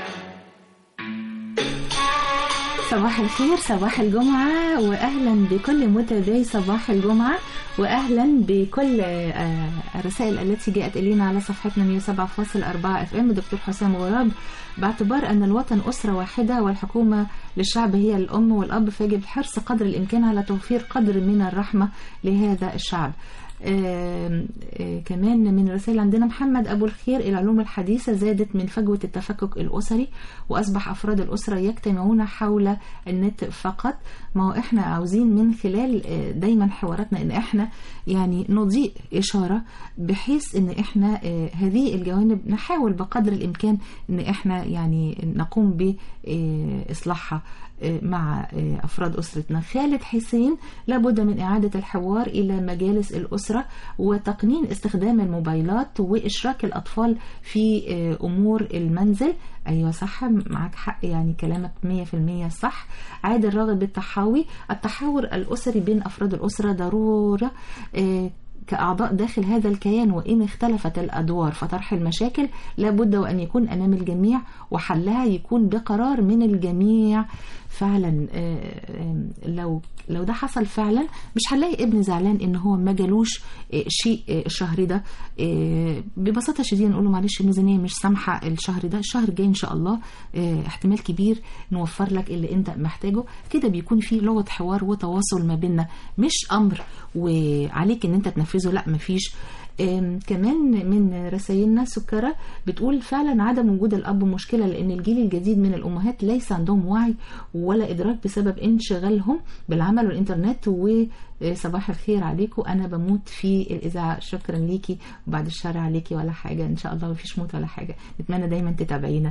صباح الخير صباح الجمعة وأهلا بكل متابعي صباح الجمعة وأهلا بكل آه، الرسائل التي جاءت إلينا على صفحتنا 107.4 اف ام دكتور حسام غراب باعتبار أن الوطن أسرة واحدة والحكومة للشعب هي الأم والأب فيجب الحرص قدر الإمكان على توفير قدر من الرحمة لهذا الشعب آم، آه، كمان من الرسائل عندنا محمد أبو الخير العلوم الحديثة زادت من فجوة التفكك الأسري وأصبح أفراد الأسرة يجتمعون حول النت فقط ما هو إحنا عاوزين من خلال آه، دايما حواراتنا إن إحنا يعني نضيء إشارة بحيث إن إحنا آه، هذه الجوانب نحاول بقدر الإمكان إن إحنا يعني نقوم بإصلاحها مع أفراد أسرتنا خالد حسين لابد من إعادة الحوار إلى مجالس الأسرة وتقنين استخدام الموبايلات وإشراك الأطفال في أمور المنزل أيوة صح معك حق يعني كلامك 100% صح عادل راغب بالتحاوي التحاور الأسري بين أفراد الأسرة ضرورة آه، كأعضاء داخل هذا الكيان وإن اختلفت الأدوار فطرح المشاكل لابد وأن يكون أمام الجميع وحلها يكون بقرار من الجميع فعلا آه، آه، لو لو ده حصل فعلا مش هنلاقي ابن زعلان ان هو ما جالوش آه، شيء آه، الشهر ده آه، ببساطه شديده نقول له معلش الميزانيه مش سامحه الشهر ده الشهر الجاي ان شاء الله آه، احتمال كبير نوفر لك اللي انت محتاجه كده بيكون في لغه حوار وتواصل ما بيننا مش امر وعليك ان انت تنفذه لا مفيش آم، كمان من رسائلنا سكرة بتقول فعلا عدم وجود الأب مشكلة لأن الجيل الجديد من الأمهات ليس عندهم وعي ولا إدراك بسبب انشغالهم بالعمل والإنترنت وصباح الخير عليكم أنا بموت في الإذاعة شكرا ليكي وبعد الشر عليكي ولا حاجة إن شاء الله مفيش موت ولا حاجة نتمنى دايما تتابعينا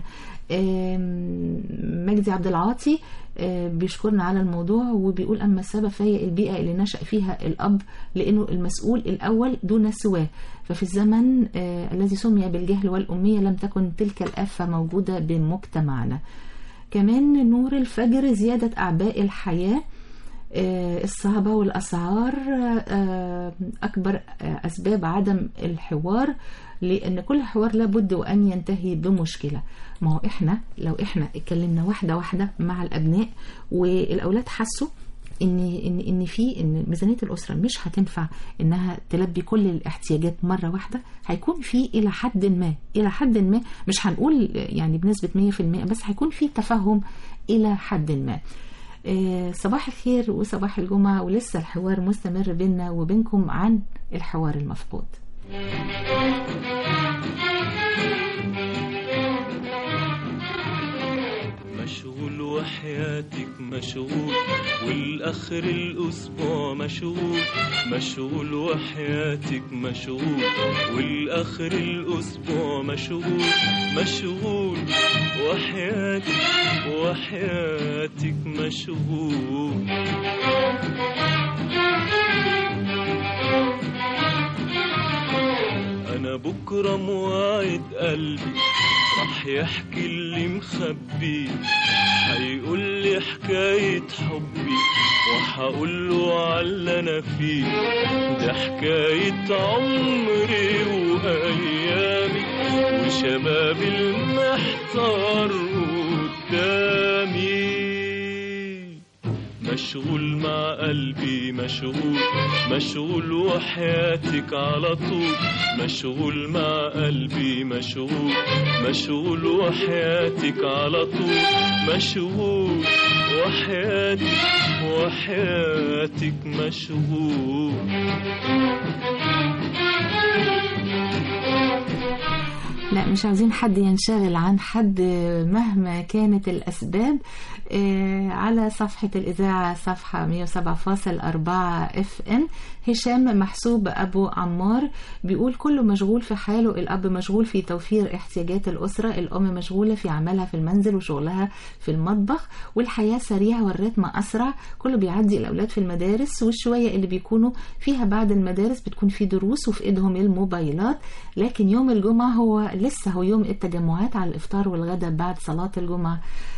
آم، مجدي عبد العاطي آه، بيشكرنا على الموضوع وبيقول أما السبب فهي البيئة اللي نشأ فيها الأب لأنه المسؤول الأول دون سواه ففي الزمن آه، الذي سمي بالجهل والأمية لم تكن تلك الآفة موجودة بمجتمعنا كمان نور الفجر زيادة أعباء الحياة آه، الصعبة والأسعار آه، أكبر آه، أسباب عدم الحوار لأن كل حوار لابد وأن ينتهي بمشكلة ما هو إحنا لو إحنا اتكلمنا واحدة واحدة مع الأبناء والأولاد حسوا ان ان ان في ان ميزانيه الاسره مش هتنفع انها تلبي كل الاحتياجات مره واحده هيكون في الى حد ما الى حد ما مش هنقول يعني بنسبه 100% بس هيكون في تفهم الى حد ما آه، صباح الخير وصباح الجمعه ولسه الحوار مستمر بيننا وبينكم عن الحوار المفقود مشغول وحياتك مشغول والآخر الأسبوع مشغول مشغول وحياتك مشغول والآخر الأسبوع مشغول مشغول وحياتك وحياتك مشغول أنا بكرة موعد قلبي راح يحكي اللي مخبي هيقول لي حكاية حبي وهقول له على اللي أنا فيه ده حكاية عمري وأيامي وشبابي المحتار قدامي مشغول مع قلبي مشغول مشغول وحياتك على طول مشغول مع قلبي مشغول مشغول وحياتك على طول مشغول وحياتك وحياتك مشغول لا مش عاوزين حد ينشغل عن حد مهما كانت الأسباب آه، على صفحة الإذاعة صفحة 107.4 اف ام هشام محسوب أبو عمار بيقول كله مشغول في حاله الأب مشغول في توفير احتياجات الأسرة الأم مشغولة في عملها في المنزل وشغلها في المطبخ والحياة سريعة والريتم أسرع كله بيعدي الأولاد في المدارس والشوية اللي بيكونوا فيها بعد المدارس بتكون في دروس وفي إيدهم الموبايلات لكن يوم الجمعة هو لسه هو يوم التجمعات على الإفطار والغداء بعد صلاة الجمعة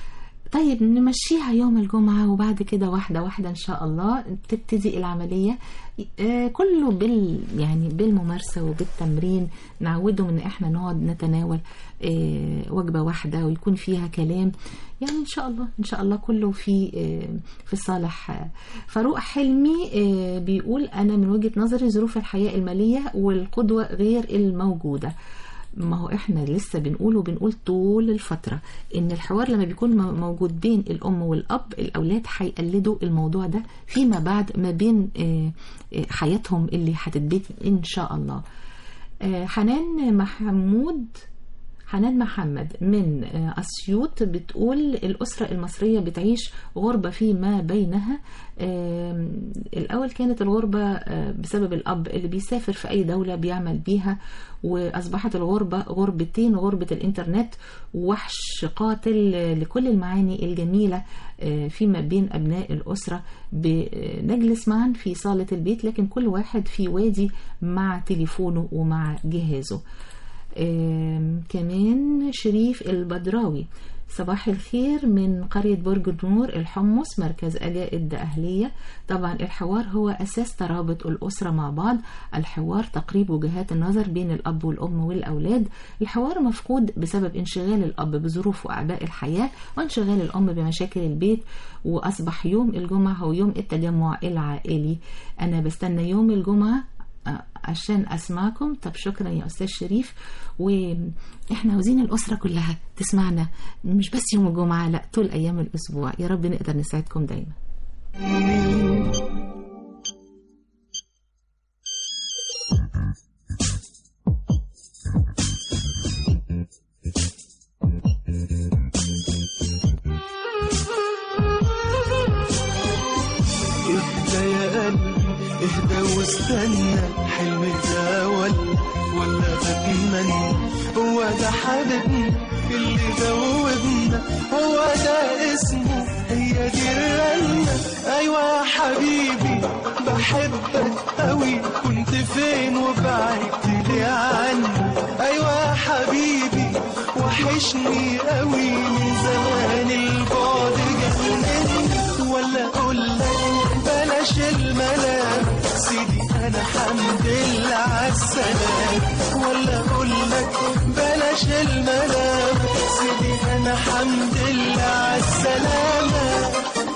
طيب نمشيها يوم الجمعة وبعد كده واحدة واحدة إن شاء الله تبتدي العملية آه، كله بال يعني بالممارسة وبالتمرين نعودهم إن إحنا نقعد نتناول آه، وجبة واحدة ويكون فيها كلام يعني إن شاء الله إن شاء الله كله في آه، في صالح آه، فاروق حلمي آه، بيقول أنا من وجهة نظري ظروف الحياة المالية والقدوة غير الموجودة ما هو احنا لسه بنقول وبنقول طول الفترة ان الحوار لما بيكون م- موجود بين الام والاب الاولاد هيقلدوا الموضوع ده فيما بعد ما بين آه، آه، حياتهم اللي هتتبني ان شاء الله آه، حنان محمود حنان محمد من آه، أسيوط بتقول الأسرة المصرية بتعيش غربة فيما بينها آم، الأول كانت الغربة آه، بسبب الأب اللي بيسافر في أي دولة بيعمل بيها وأصبحت الغربة غربتين غربة الإنترنت وحش قاتل آه، لكل المعاني الجميلة آه، فيما بين أبناء الأسرة بنجلس معا في صالة البيت لكن كل واحد في وادي مع تليفونه ومع جهازه آم، كمان شريف البدراوي صباح الخير من قرية برج النور الحمص مركز أجائد أهلية طبعا الحوار هو أساس ترابط الأسرة مع بعض الحوار تقريب وجهات النظر بين الأب والأم والأولاد الحوار مفقود بسبب انشغال الأب بظروف وأعباء الحياة وانشغال الأم بمشاكل البيت وأصبح يوم الجمعة هو يوم التجمع العائلي أنا بستنى يوم الجمعة آه، عشان اسمعكم طب شكرا يا استاذ شريف واحنا عاوزين الاسره كلها تسمعنا مش بس يوم الجمعه لا طول ايام الاسبوع يا رب نقدر نساعدكم دايما اهدى يا قلبي اهدى واستنى حلم ده ولا ولا بتمنى هو ده حبيبنا اللي دوبنا هو ده اسمه هي دي الرنة ايوه يا حبيبي بحبك قوي كنت فين وبعدت لي عني ايوه يا حبيبي وحشني قوي من زمان البعد جنني ولا اقول لك بلاش الملام سيدي انا حمد لله عالسلام ولا اقول لك بلاش الملام سيدي انا حمد لله عالسلامه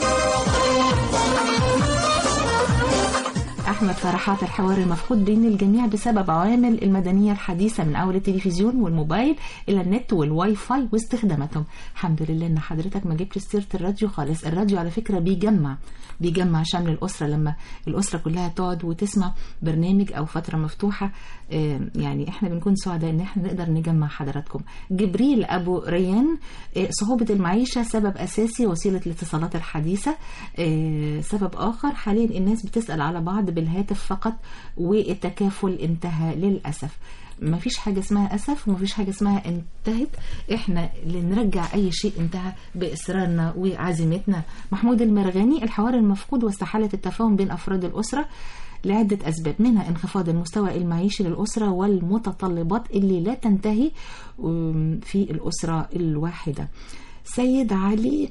احمد فرحات الحوار المفقود بين الجميع بسبب عوامل المدنيه الحديثه من اول التلفزيون والموبايل الى النت والواي فاي واستخداماتهم الحمد لله ان حضرتك ما جبتش سيره الراديو خالص الراديو على فكره بيجمع بيجمع شمل الاسره لما الاسره كلها تقعد وتسمع برنامج او فتره مفتوحه آه، يعني احنا بنكون سعداء ان احنا نقدر نجمع حضراتكم جبريل ابو ريان آه، صعوبه المعيشه سبب اساسي وسيله الاتصالات الحديثه آه، سبب اخر حاليا الناس بتسال على بعض بالهاتف فقط والتكافل انتهى للاسف ما فيش حاجة اسمها أسف وما فيش حاجة اسمها انتهت احنا اللي نرجع أي شيء انتهى بإصرارنا وعزيمتنا محمود المرغني الحوار المفقود واستحالة التفاهم بين أفراد الأسرة لعدة أسباب منها انخفاض المستوى المعيشي للأسرة والمتطلبات اللي لا تنتهي أم، في الأسرة الواحدة سيد علي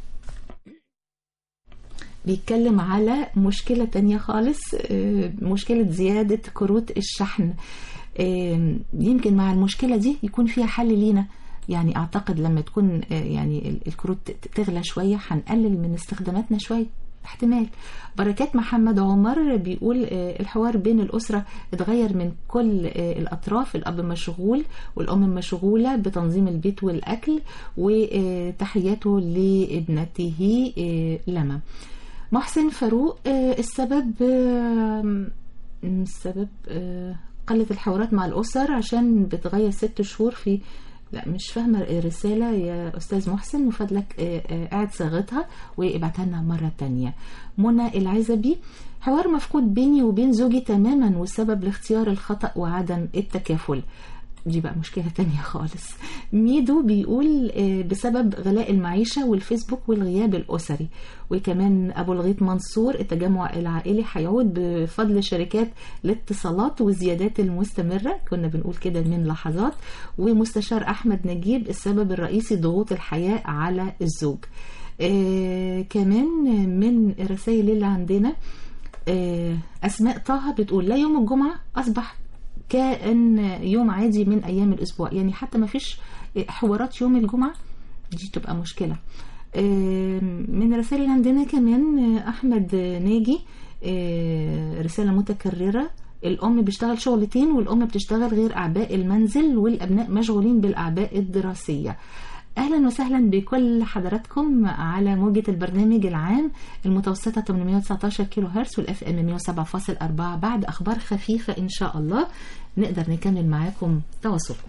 بيتكلم على مشكلة تانية خالص آه، مشكلة زيادة كروت الشحن آه، يمكن مع المشكلة دي يكون فيها حل لينا يعني أعتقد لما تكون آه، يعني ال- الكروت ت- تغلى شوية هنقلل من استخداماتنا شوية احتمال بركات محمد عمر بيقول آه، الحوار بين الأسرة اتغير من كل آه، الأطراف الأب مشغول والأم مشغولة بتنظيم البيت والأكل وتحياته لابنته آه، لما محسن فاروق آه، السبب آه، السبب آه، قلة الحوارات مع الأسر عشان بتغير ست شهور في لا مش فاهمة الرسالة يا أستاذ محسن من فضلك آه، آه، اعد صياغتها وابعتها لنا مرة تانية منى العزبي حوار مفقود بيني وبين زوجي تماما والسبب لاختيار الخطأ وعدم التكافل دي بقى مشكلة تانية خالص ميدو بيقول آه، بسبب غلاء المعيشة والفيسبوك والغياب الأسري وكمان أبو الغيط منصور التجمع العائلي هيعود بفضل شركات الاتصالات والزيادات المستمرة كنا بنقول كده من لحظات ومستشار أحمد نجيب السبب الرئيسي ضغوط الحياة على الزوج آه كمان من الرسائل اللي عندنا آه أسماء طه بتقول لا يوم الجمعة أصبح كأن يوم عادي من أيام الأسبوع يعني حتى ما فيش حوارات يوم الجمعة دي تبقى مشكلة آه، من الرسائل اللي عندنا كمان آه، أحمد ناجي آه، رسالة متكررة الأم بيشتغل شغلتين والأم بتشتغل غير أعباء المنزل والأبناء مشغولين بالأعباء الدراسية أهلا وسهلا بكل حضراتكم على موجة البرنامج العام المتوسطة 819 كيلو هرتز والأف ام 107.4 بعد أخبار خفيفة إن شاء الله نقدر نكمل معاكم تواصلكم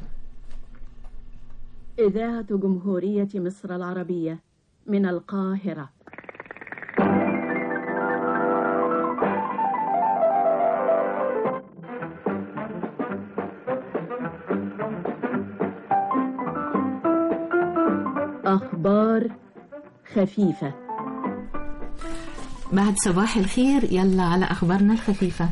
إذاعة جمهورية مصر العربية من القاهرة أخبار خفيفة بعد صباح الخير يلا على أخبارنا الخفيفة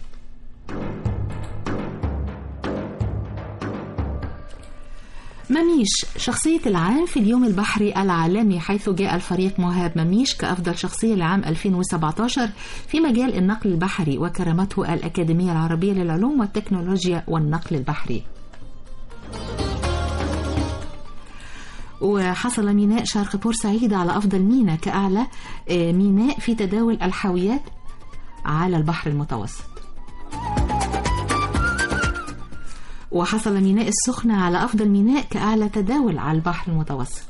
مميش شخصية العام في اليوم البحري العالمي حيث جاء الفريق مهاب مميش كأفضل شخصية لعام 2017 في مجال النقل البحري وكرمته الأكاديمية العربية للعلوم والتكنولوجيا والنقل البحري وحصل ميناء شرق بورسعيد على أفضل ميناء كأعلى آه، ميناء في تداول الحاويات على البحر المتوسط وحصل ميناء السخنة على أفضل ميناء كأعلى تداول على البحر المتوسط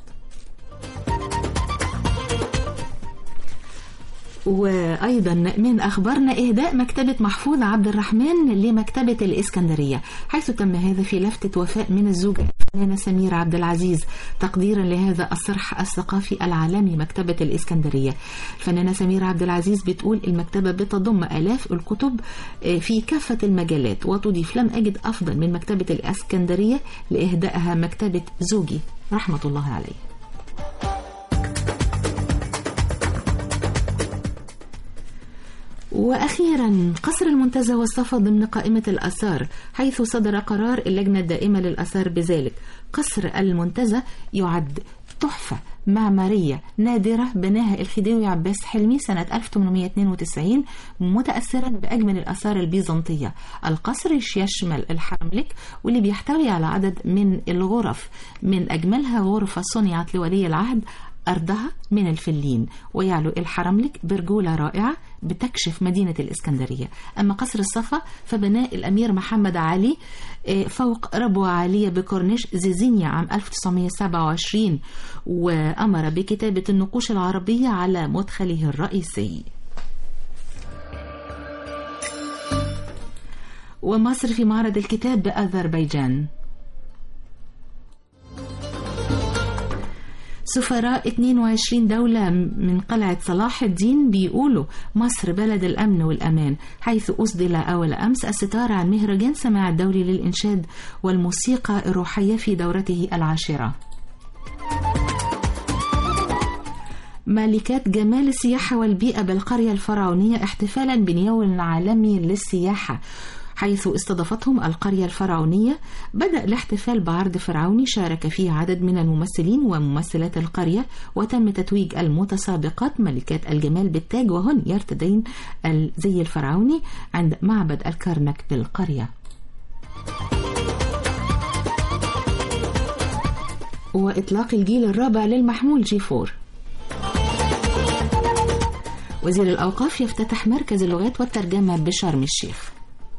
وأيضا من أخبارنا إهداء مكتبة محفوظ عبد الرحمن لمكتبة الإسكندرية حيث تم هذا في لفتة وفاء من الزوجة الفنانة سميرة عبد العزيز تقديرا لهذا الصرح الثقافي العالمي مكتبة الإسكندرية الفنانة سميرة عبد العزيز بتقول المكتبة بتضم آلاف الكتب آه، في كافة المجالات وتضيف لم أجد أفضل من مكتبة الإسكندرية لإهدائها مكتبة زوجي رحمة الله عليه وأخيرا قصر المنتزه والصفا ضمن قائمة الآثار حيث صدر قرار اللجنة الدائمة للآثار بذلك قصر المنتزه يعد تحفة معمارية نادرة بناها الخديوي عباس حلمي سنة 1892 متأثرا بأجمل الآثار البيزنطية القصر يشمل الحرملك واللي بيحتوي على عدد من الغرف من أجملها غرفة صنعت لولي العهد أرضها من الفلين ويعلو الحرملك برجولة رائعة بتكشف مدينة الإسكندرية أما قصر الصفا فبناه الأمير محمد علي آه، فوق ربوة عالية بكورنيش زيزينيا عام 1927 وأمر بكتابة النقوش العربية على مدخله الرئيسي ومصر في معرض الكتاب بأذربيجان سفراء 22 دولة من قلعة صلاح الدين بيقولوا مصر بلد الأمن والأمان حيث أسدل أول أمس الستار عن مهرجان سماع الدولي للإنشاد والموسيقى الروحية في دورته العاشرة مالكات جمال السياحة والبيئة بالقرية الفرعونية احتفالا باليوم العالمي للسياحة حيث استضافتهم القرية الفرعونية بدأ الاحتفال بعرض فرعوني شارك فيه عدد من الممثلين وممثلات القرية وتم تتويج المتسابقات ملكات الجمال بالتاج وهن يرتدين الزي الفرعوني عند معبد الكرنك بالقرية وإطلاق الجيل الرابع للمحمول جي 4 وزير الأوقاف يفتتح مركز اللغات والترجمة بشرم الشيخ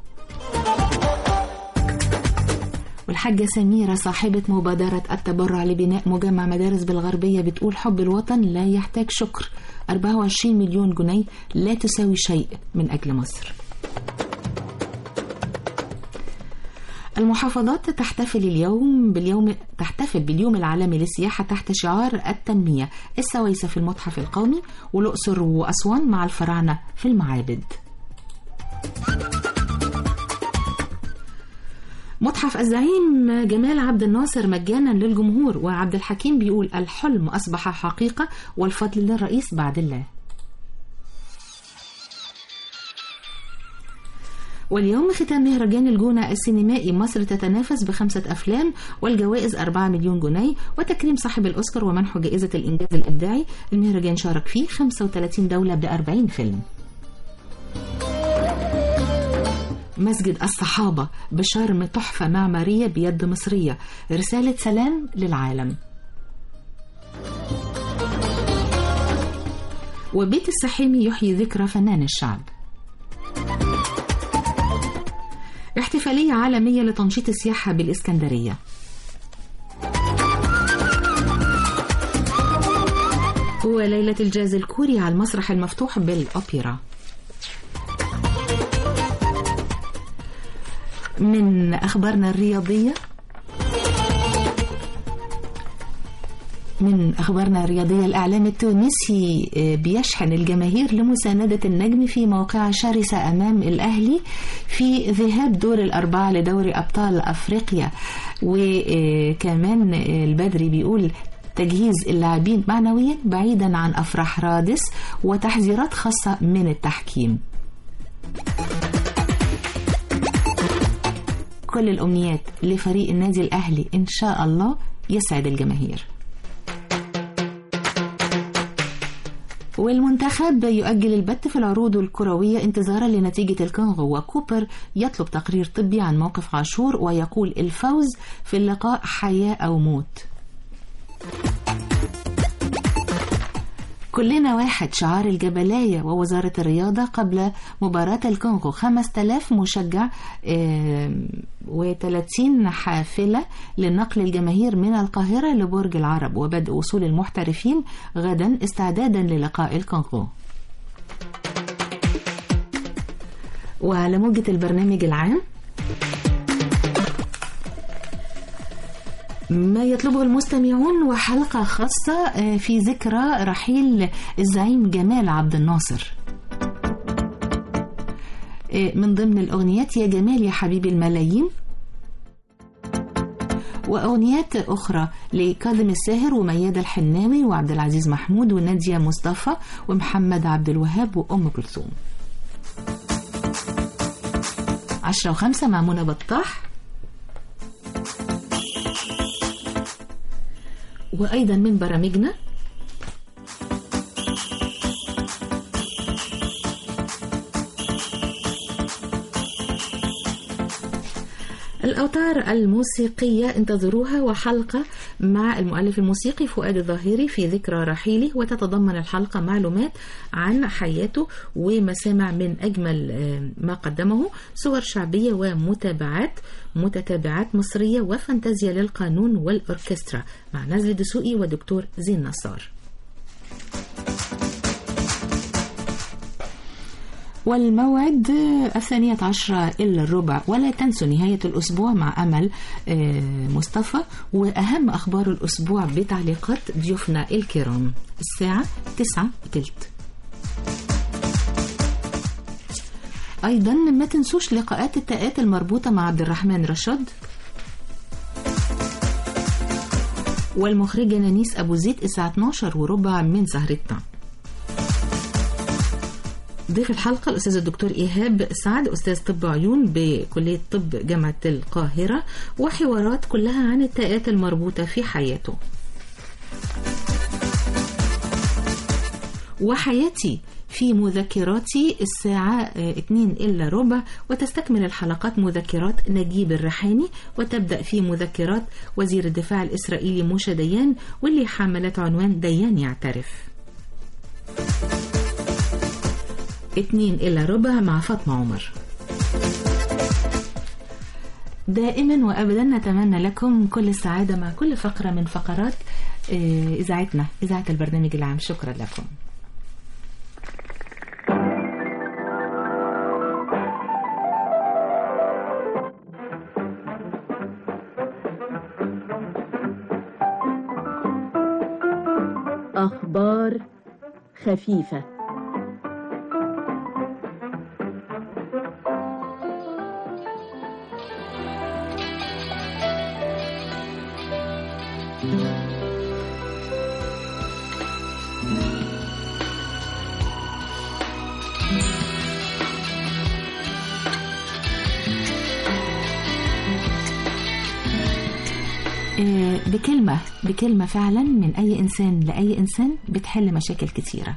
والحاجة سميرة صاحبة مبادرة التبرع لبناء مجمع مدارس بالغربية بتقول حب الوطن لا يحتاج شكر 24 مليون جنيه لا تساوي شيء من أجل مصر المحافظات تحتفل اليوم باليوم تحتفل باليوم العالمي للسياحة تحت شعار التنمية السويسة في المتحف القومي والأقصر وأسوان مع الفراعنة في المعابد متحف الزعيم جمال عبد الناصر مجانا للجمهور وعبد الحكيم بيقول الحلم أصبح حقيقة والفضل للرئيس بعد الله واليوم ختام مهرجان الجونة السينمائي مصر تتنافس بخمسة أفلام والجوائز 4 مليون جنيه وتكريم صاحب الأوسكار ومنحه جائزة الإنجاز الإبداعي المهرجان شارك فيه 35 دولة ب 40 فيلم مسجد الصحابة بشرم تحفة معمارية بيد مصرية رسالة سلام للعالم وبيت السحيمي يحيي ذكرى فنان الشعب احتفالية عالمية لتنشيط السياحة بالإسكندرية وليلة الجاز الكوري على المسرح المفتوح بالأوبرا من أخبارنا الرياضية من أخبارنا الرياضية الإعلام التونسي بيشحن الجماهير لمساندة النجم في موقعة شرسة أمام الأهلي في ذهاب دور الأربعة لدوري أبطال أفريقيا وكمان البدري بيقول تجهيز اللاعبين معنويا بعيدا عن أفراح رادس وتحذيرات خاصة من التحكيم كل الأمنيات لفريق النادي الأهلي إن شاء الله يسعد الجماهير والمنتخب يؤجل البت في العروض الكروية انتظارا لنتيجة الكونغو وكوبر يطلب تقرير طبي عن موقف عاشور ويقول الفوز في اللقاء حياة أو موت كلنا واحد شعار الجبلاية ووزارة الرياضة قبل مباراة الكونغو 5000 مشجع و30 حافلة لنقل الجماهير من القاهرة لبرج العرب وبدء وصول المحترفين غدا استعدادا للقاء الكونغو وعلى موجة البرنامج العام ما يطلبه المستمعون وحلقة خاصة في ذكرى رحيل الزعيم جمال عبد الناصر من ضمن الأغنيات يا جمال يا حبيبي الملايين وأغنيات أخرى لكاظم الساهر وميادة الحناوي وعبد العزيز محمود ونادية مصطفى ومحمد عبد الوهاب وأم كلثوم عشرة وخمسة مع منى بطاح وأيضا من برامجنا الأوتار الموسيقية انتظروها وحلقة مع المؤلف الموسيقي فؤاد الظاهري في ذكرى رحيله وتتضمن الحلقة معلومات عن حياته ومسامع من أجمل ما قدمه صور شعبية ومتابعات متتابعات مصرية وفانتازيا للقانون والأوركسترا مع نزل دسوقي ودكتور زين نصار والموعد الثانية عشرة إلا الربع ولا تنسوا نهاية الأسبوع مع أمل مصطفى وأهم أخبار الأسبوع بتعليقات ضيوفنا الكرام الساعة تسعة تلت أيضا ما تنسوش لقاءات التاءات المربوطة مع عبد الرحمن رشاد والمخرجة نانيس أبو زيد الساعة 12 وربع من سهرتنا ضيف الحلقة الأستاذ الدكتور إيهاب سعد أستاذ طب عيون بكلية طب جامعة القاهرة وحوارات كلها عن التاءات المربوطة في حياته وحياتي في مذكراتي الساعة 2 إلا ربع وتستكمل الحلقات مذكرات نجيب الريحاني وتبدأ في مذكرات وزير الدفاع الإسرائيلي موشى ديان واللي حملت عنوان ديان يعترف اتنين إلا ربع مع فاطمة عمر دائما وأبدا نتمنى لكم كل السعادة مع كل فقرة من فقرات إذاعتنا إذاعة البرنامج العام شكرا لكم أخبار خفيفة آه، بكلمة بكلمة فعلا من أي إنسان لأي إنسان بتحل مشاكل كتيرة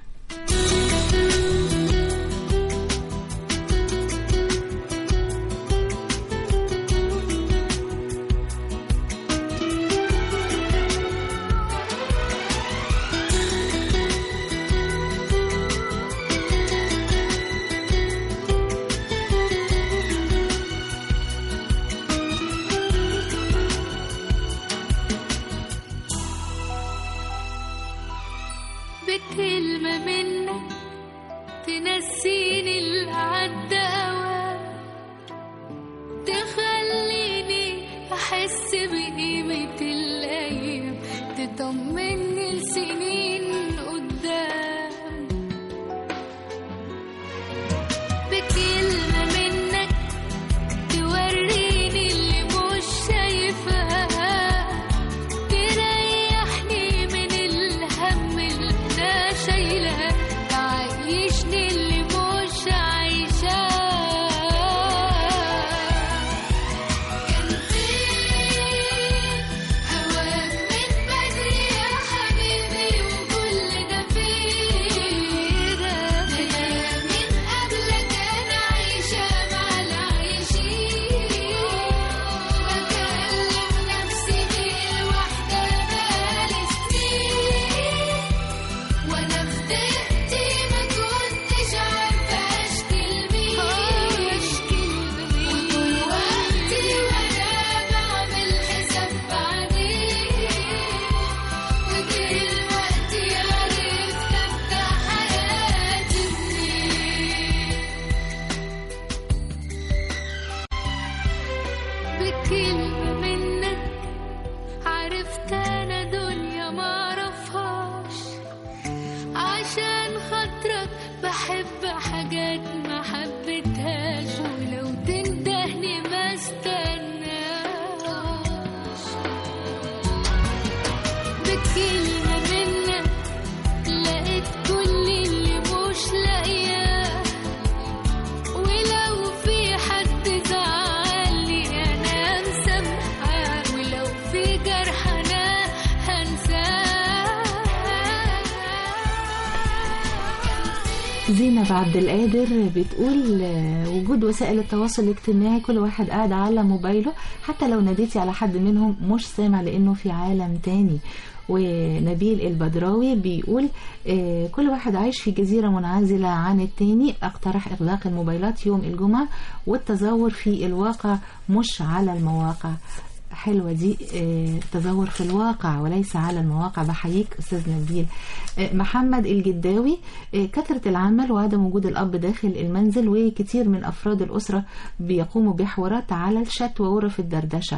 بكلمة منك تنسيني اللي عدى أوام تخليني أحس بقيمة الأيام تطمني لسنين قدام بكلمة منك توريني اللي مش شايفاه تريحني من الهم اللي انا شايلاه تعيشني اللي مش عايشاه كان فين هواك من بدري يا حبيبي وكل ده فين انا من قبلك انا عايشه مع العايشين بكلم نفسي بالوحدة بقالي سنين وأنا في ضيقتي ما كنتش عارفة أشكي لمين وطول وقتي وأنا بعمل حساب بعدين ودلوقتي عرفت أبدأ حياتي منين بكلمة منك عرفت أنا دنيا معرفهاش عشان خاطرك بحب حاجات ما حبيتهاش ولو تندهني ما استناش بكلمة منك لقيت كل اللي مش لاقياه ولو في حد زعلني انا مسامحاه ولو في جرح انا هنساه زينب عبد القادر بتقول آه، وجود وسائل التواصل الاجتماعي كل واحد قاعد على موبايله حتى لو ناديتي على حد منهم مش سامع لانه في عالم تاني ونبيل البدراوي بيقول آه، كل واحد عايش في جزيرة منعزلة عن التاني اقترح اغلاق الموبايلات يوم الجمعة والتزور في الواقع مش على المواقع حلوة دي آه، تزور في الواقع وليس على المواقع بحييك أستاذ نبيل آه، محمد الجداوي آه، كثرة العمل وعدم وجود الأب داخل المنزل وكثير من أفراد الأسرة بيقوموا بحوارات على الشات وغرف الدردشة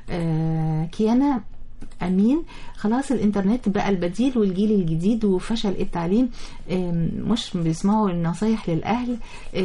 آه، كيانا امين خلاص الانترنت بقى البديل والجيل الجديد وفشل التعليم آم، مش بيسمعوا النصايح للاهل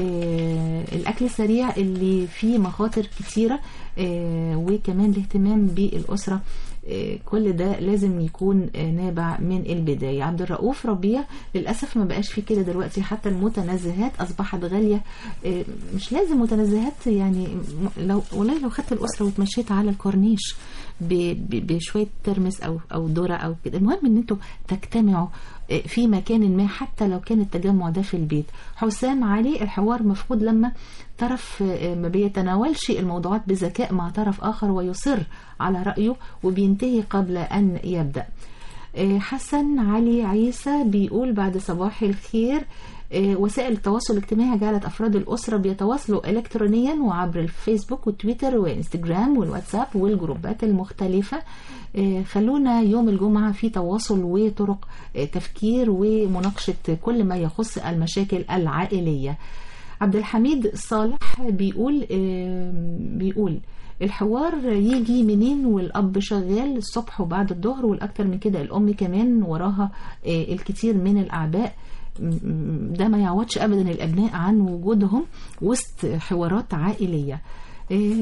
آه، الاكل السريع اللي فيه مخاطر كتيره آه، وكمان الاهتمام بالاسره آه، كل ده لازم يكون آه، نابع من البدايه عبد الرؤوف ربيع للاسف ما بقاش في كده دلوقتي حتى المتنزهات اصبحت غاليه آه، مش لازم متنزهات يعني م- لو والله لو خدت الاسره وتمشيت على الكورنيش ب- ب- بشويه ترمس او او ذره او كده المهم ان انتوا تجتمعوا آه، في مكان ما حتى لو كان التجمع ده في البيت حسام علي الحوار مفقود لما طرف آه، ما بيتناولش الموضوعات بذكاء مع طرف اخر ويصر على رايه وبينتهي قبل ان يبدا آه، حسن علي عيسى بيقول بعد صباح الخير آه، وسائل التواصل الاجتماعي جعلت أفراد الأسرة بيتواصلوا إلكترونيا وعبر الفيسبوك وتويتر وإنستجرام والواتساب والجروبات المختلفة آه، خلونا يوم الجمعة في تواصل وطرق آه، تفكير ومناقشة كل ما يخص المشاكل العائلية عبد الحميد صالح بيقول آه، بيقول الحوار يجي منين والأب شغال الصبح وبعد الظهر والأكتر من كده الأم كمان وراها آه، الكثير من الأعباء م- ده ما يعوضش أبدا الأبناء عن وجودهم وسط حوارات عائلية آه،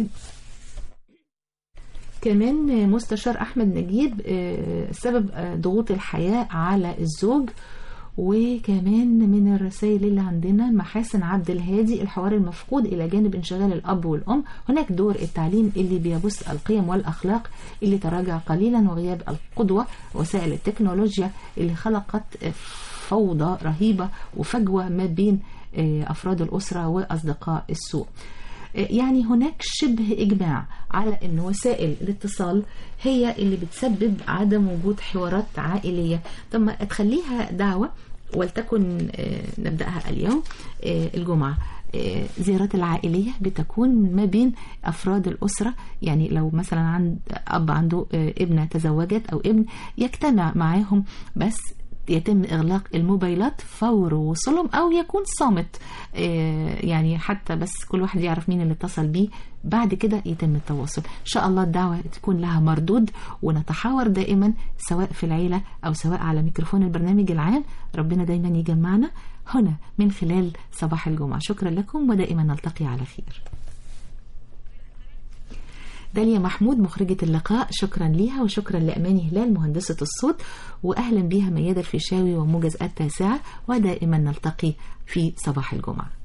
كمان مستشار أحمد نجيب آه، سبب آه، ضغوط الحياة على الزوج وكمان من الرسائل اللي عندنا محاسن عبد الهادي الحوار المفقود إلى جانب انشغال الأب والأم هناك دور التعليم اللي بيبث القيم والأخلاق اللي تراجع قليلا وغياب القدوة وسائل التكنولوجيا اللي خلقت فوضى رهيبة وفجوة ما بين آه، أفراد الأسرة وأصدقاء السوء يعني هناك شبه إجماع على أن وسائل الاتصال هي اللي بتسبب عدم وجود حوارات عائلية طب ما تخليها دعوة ولتكن آه، نبدأها اليوم آه، الجمعة آه، زيارات العائلية بتكون ما بين أفراد الأسرة يعني لو مثلا عند أب عنده آه، ابنة تزوجت أو ابن يجتمع معاهم بس يتم إغلاق الموبايلات فور وصولهم أو يكون صامت آه، يعني حتى بس كل واحد يعرف مين اللي اتصل بيه بعد كده يتم التواصل إن شاء الله الدعوة تكون لها مردود ونتحاور دائما سواء في العيلة أو سواء على ميكروفون البرنامج العام ربنا دايما يجمعنا هنا من خلال صباح الجمعة شكرا لكم ودائما نلتقي على خير داليا محمود مخرجة اللقاء شكرا ليها وشكرا لأماني هلال مهندسة الصوت وأهلا بها ميادة الفيشاوي وموجز التاسعة ودائما نلتقي في صباح الجمعة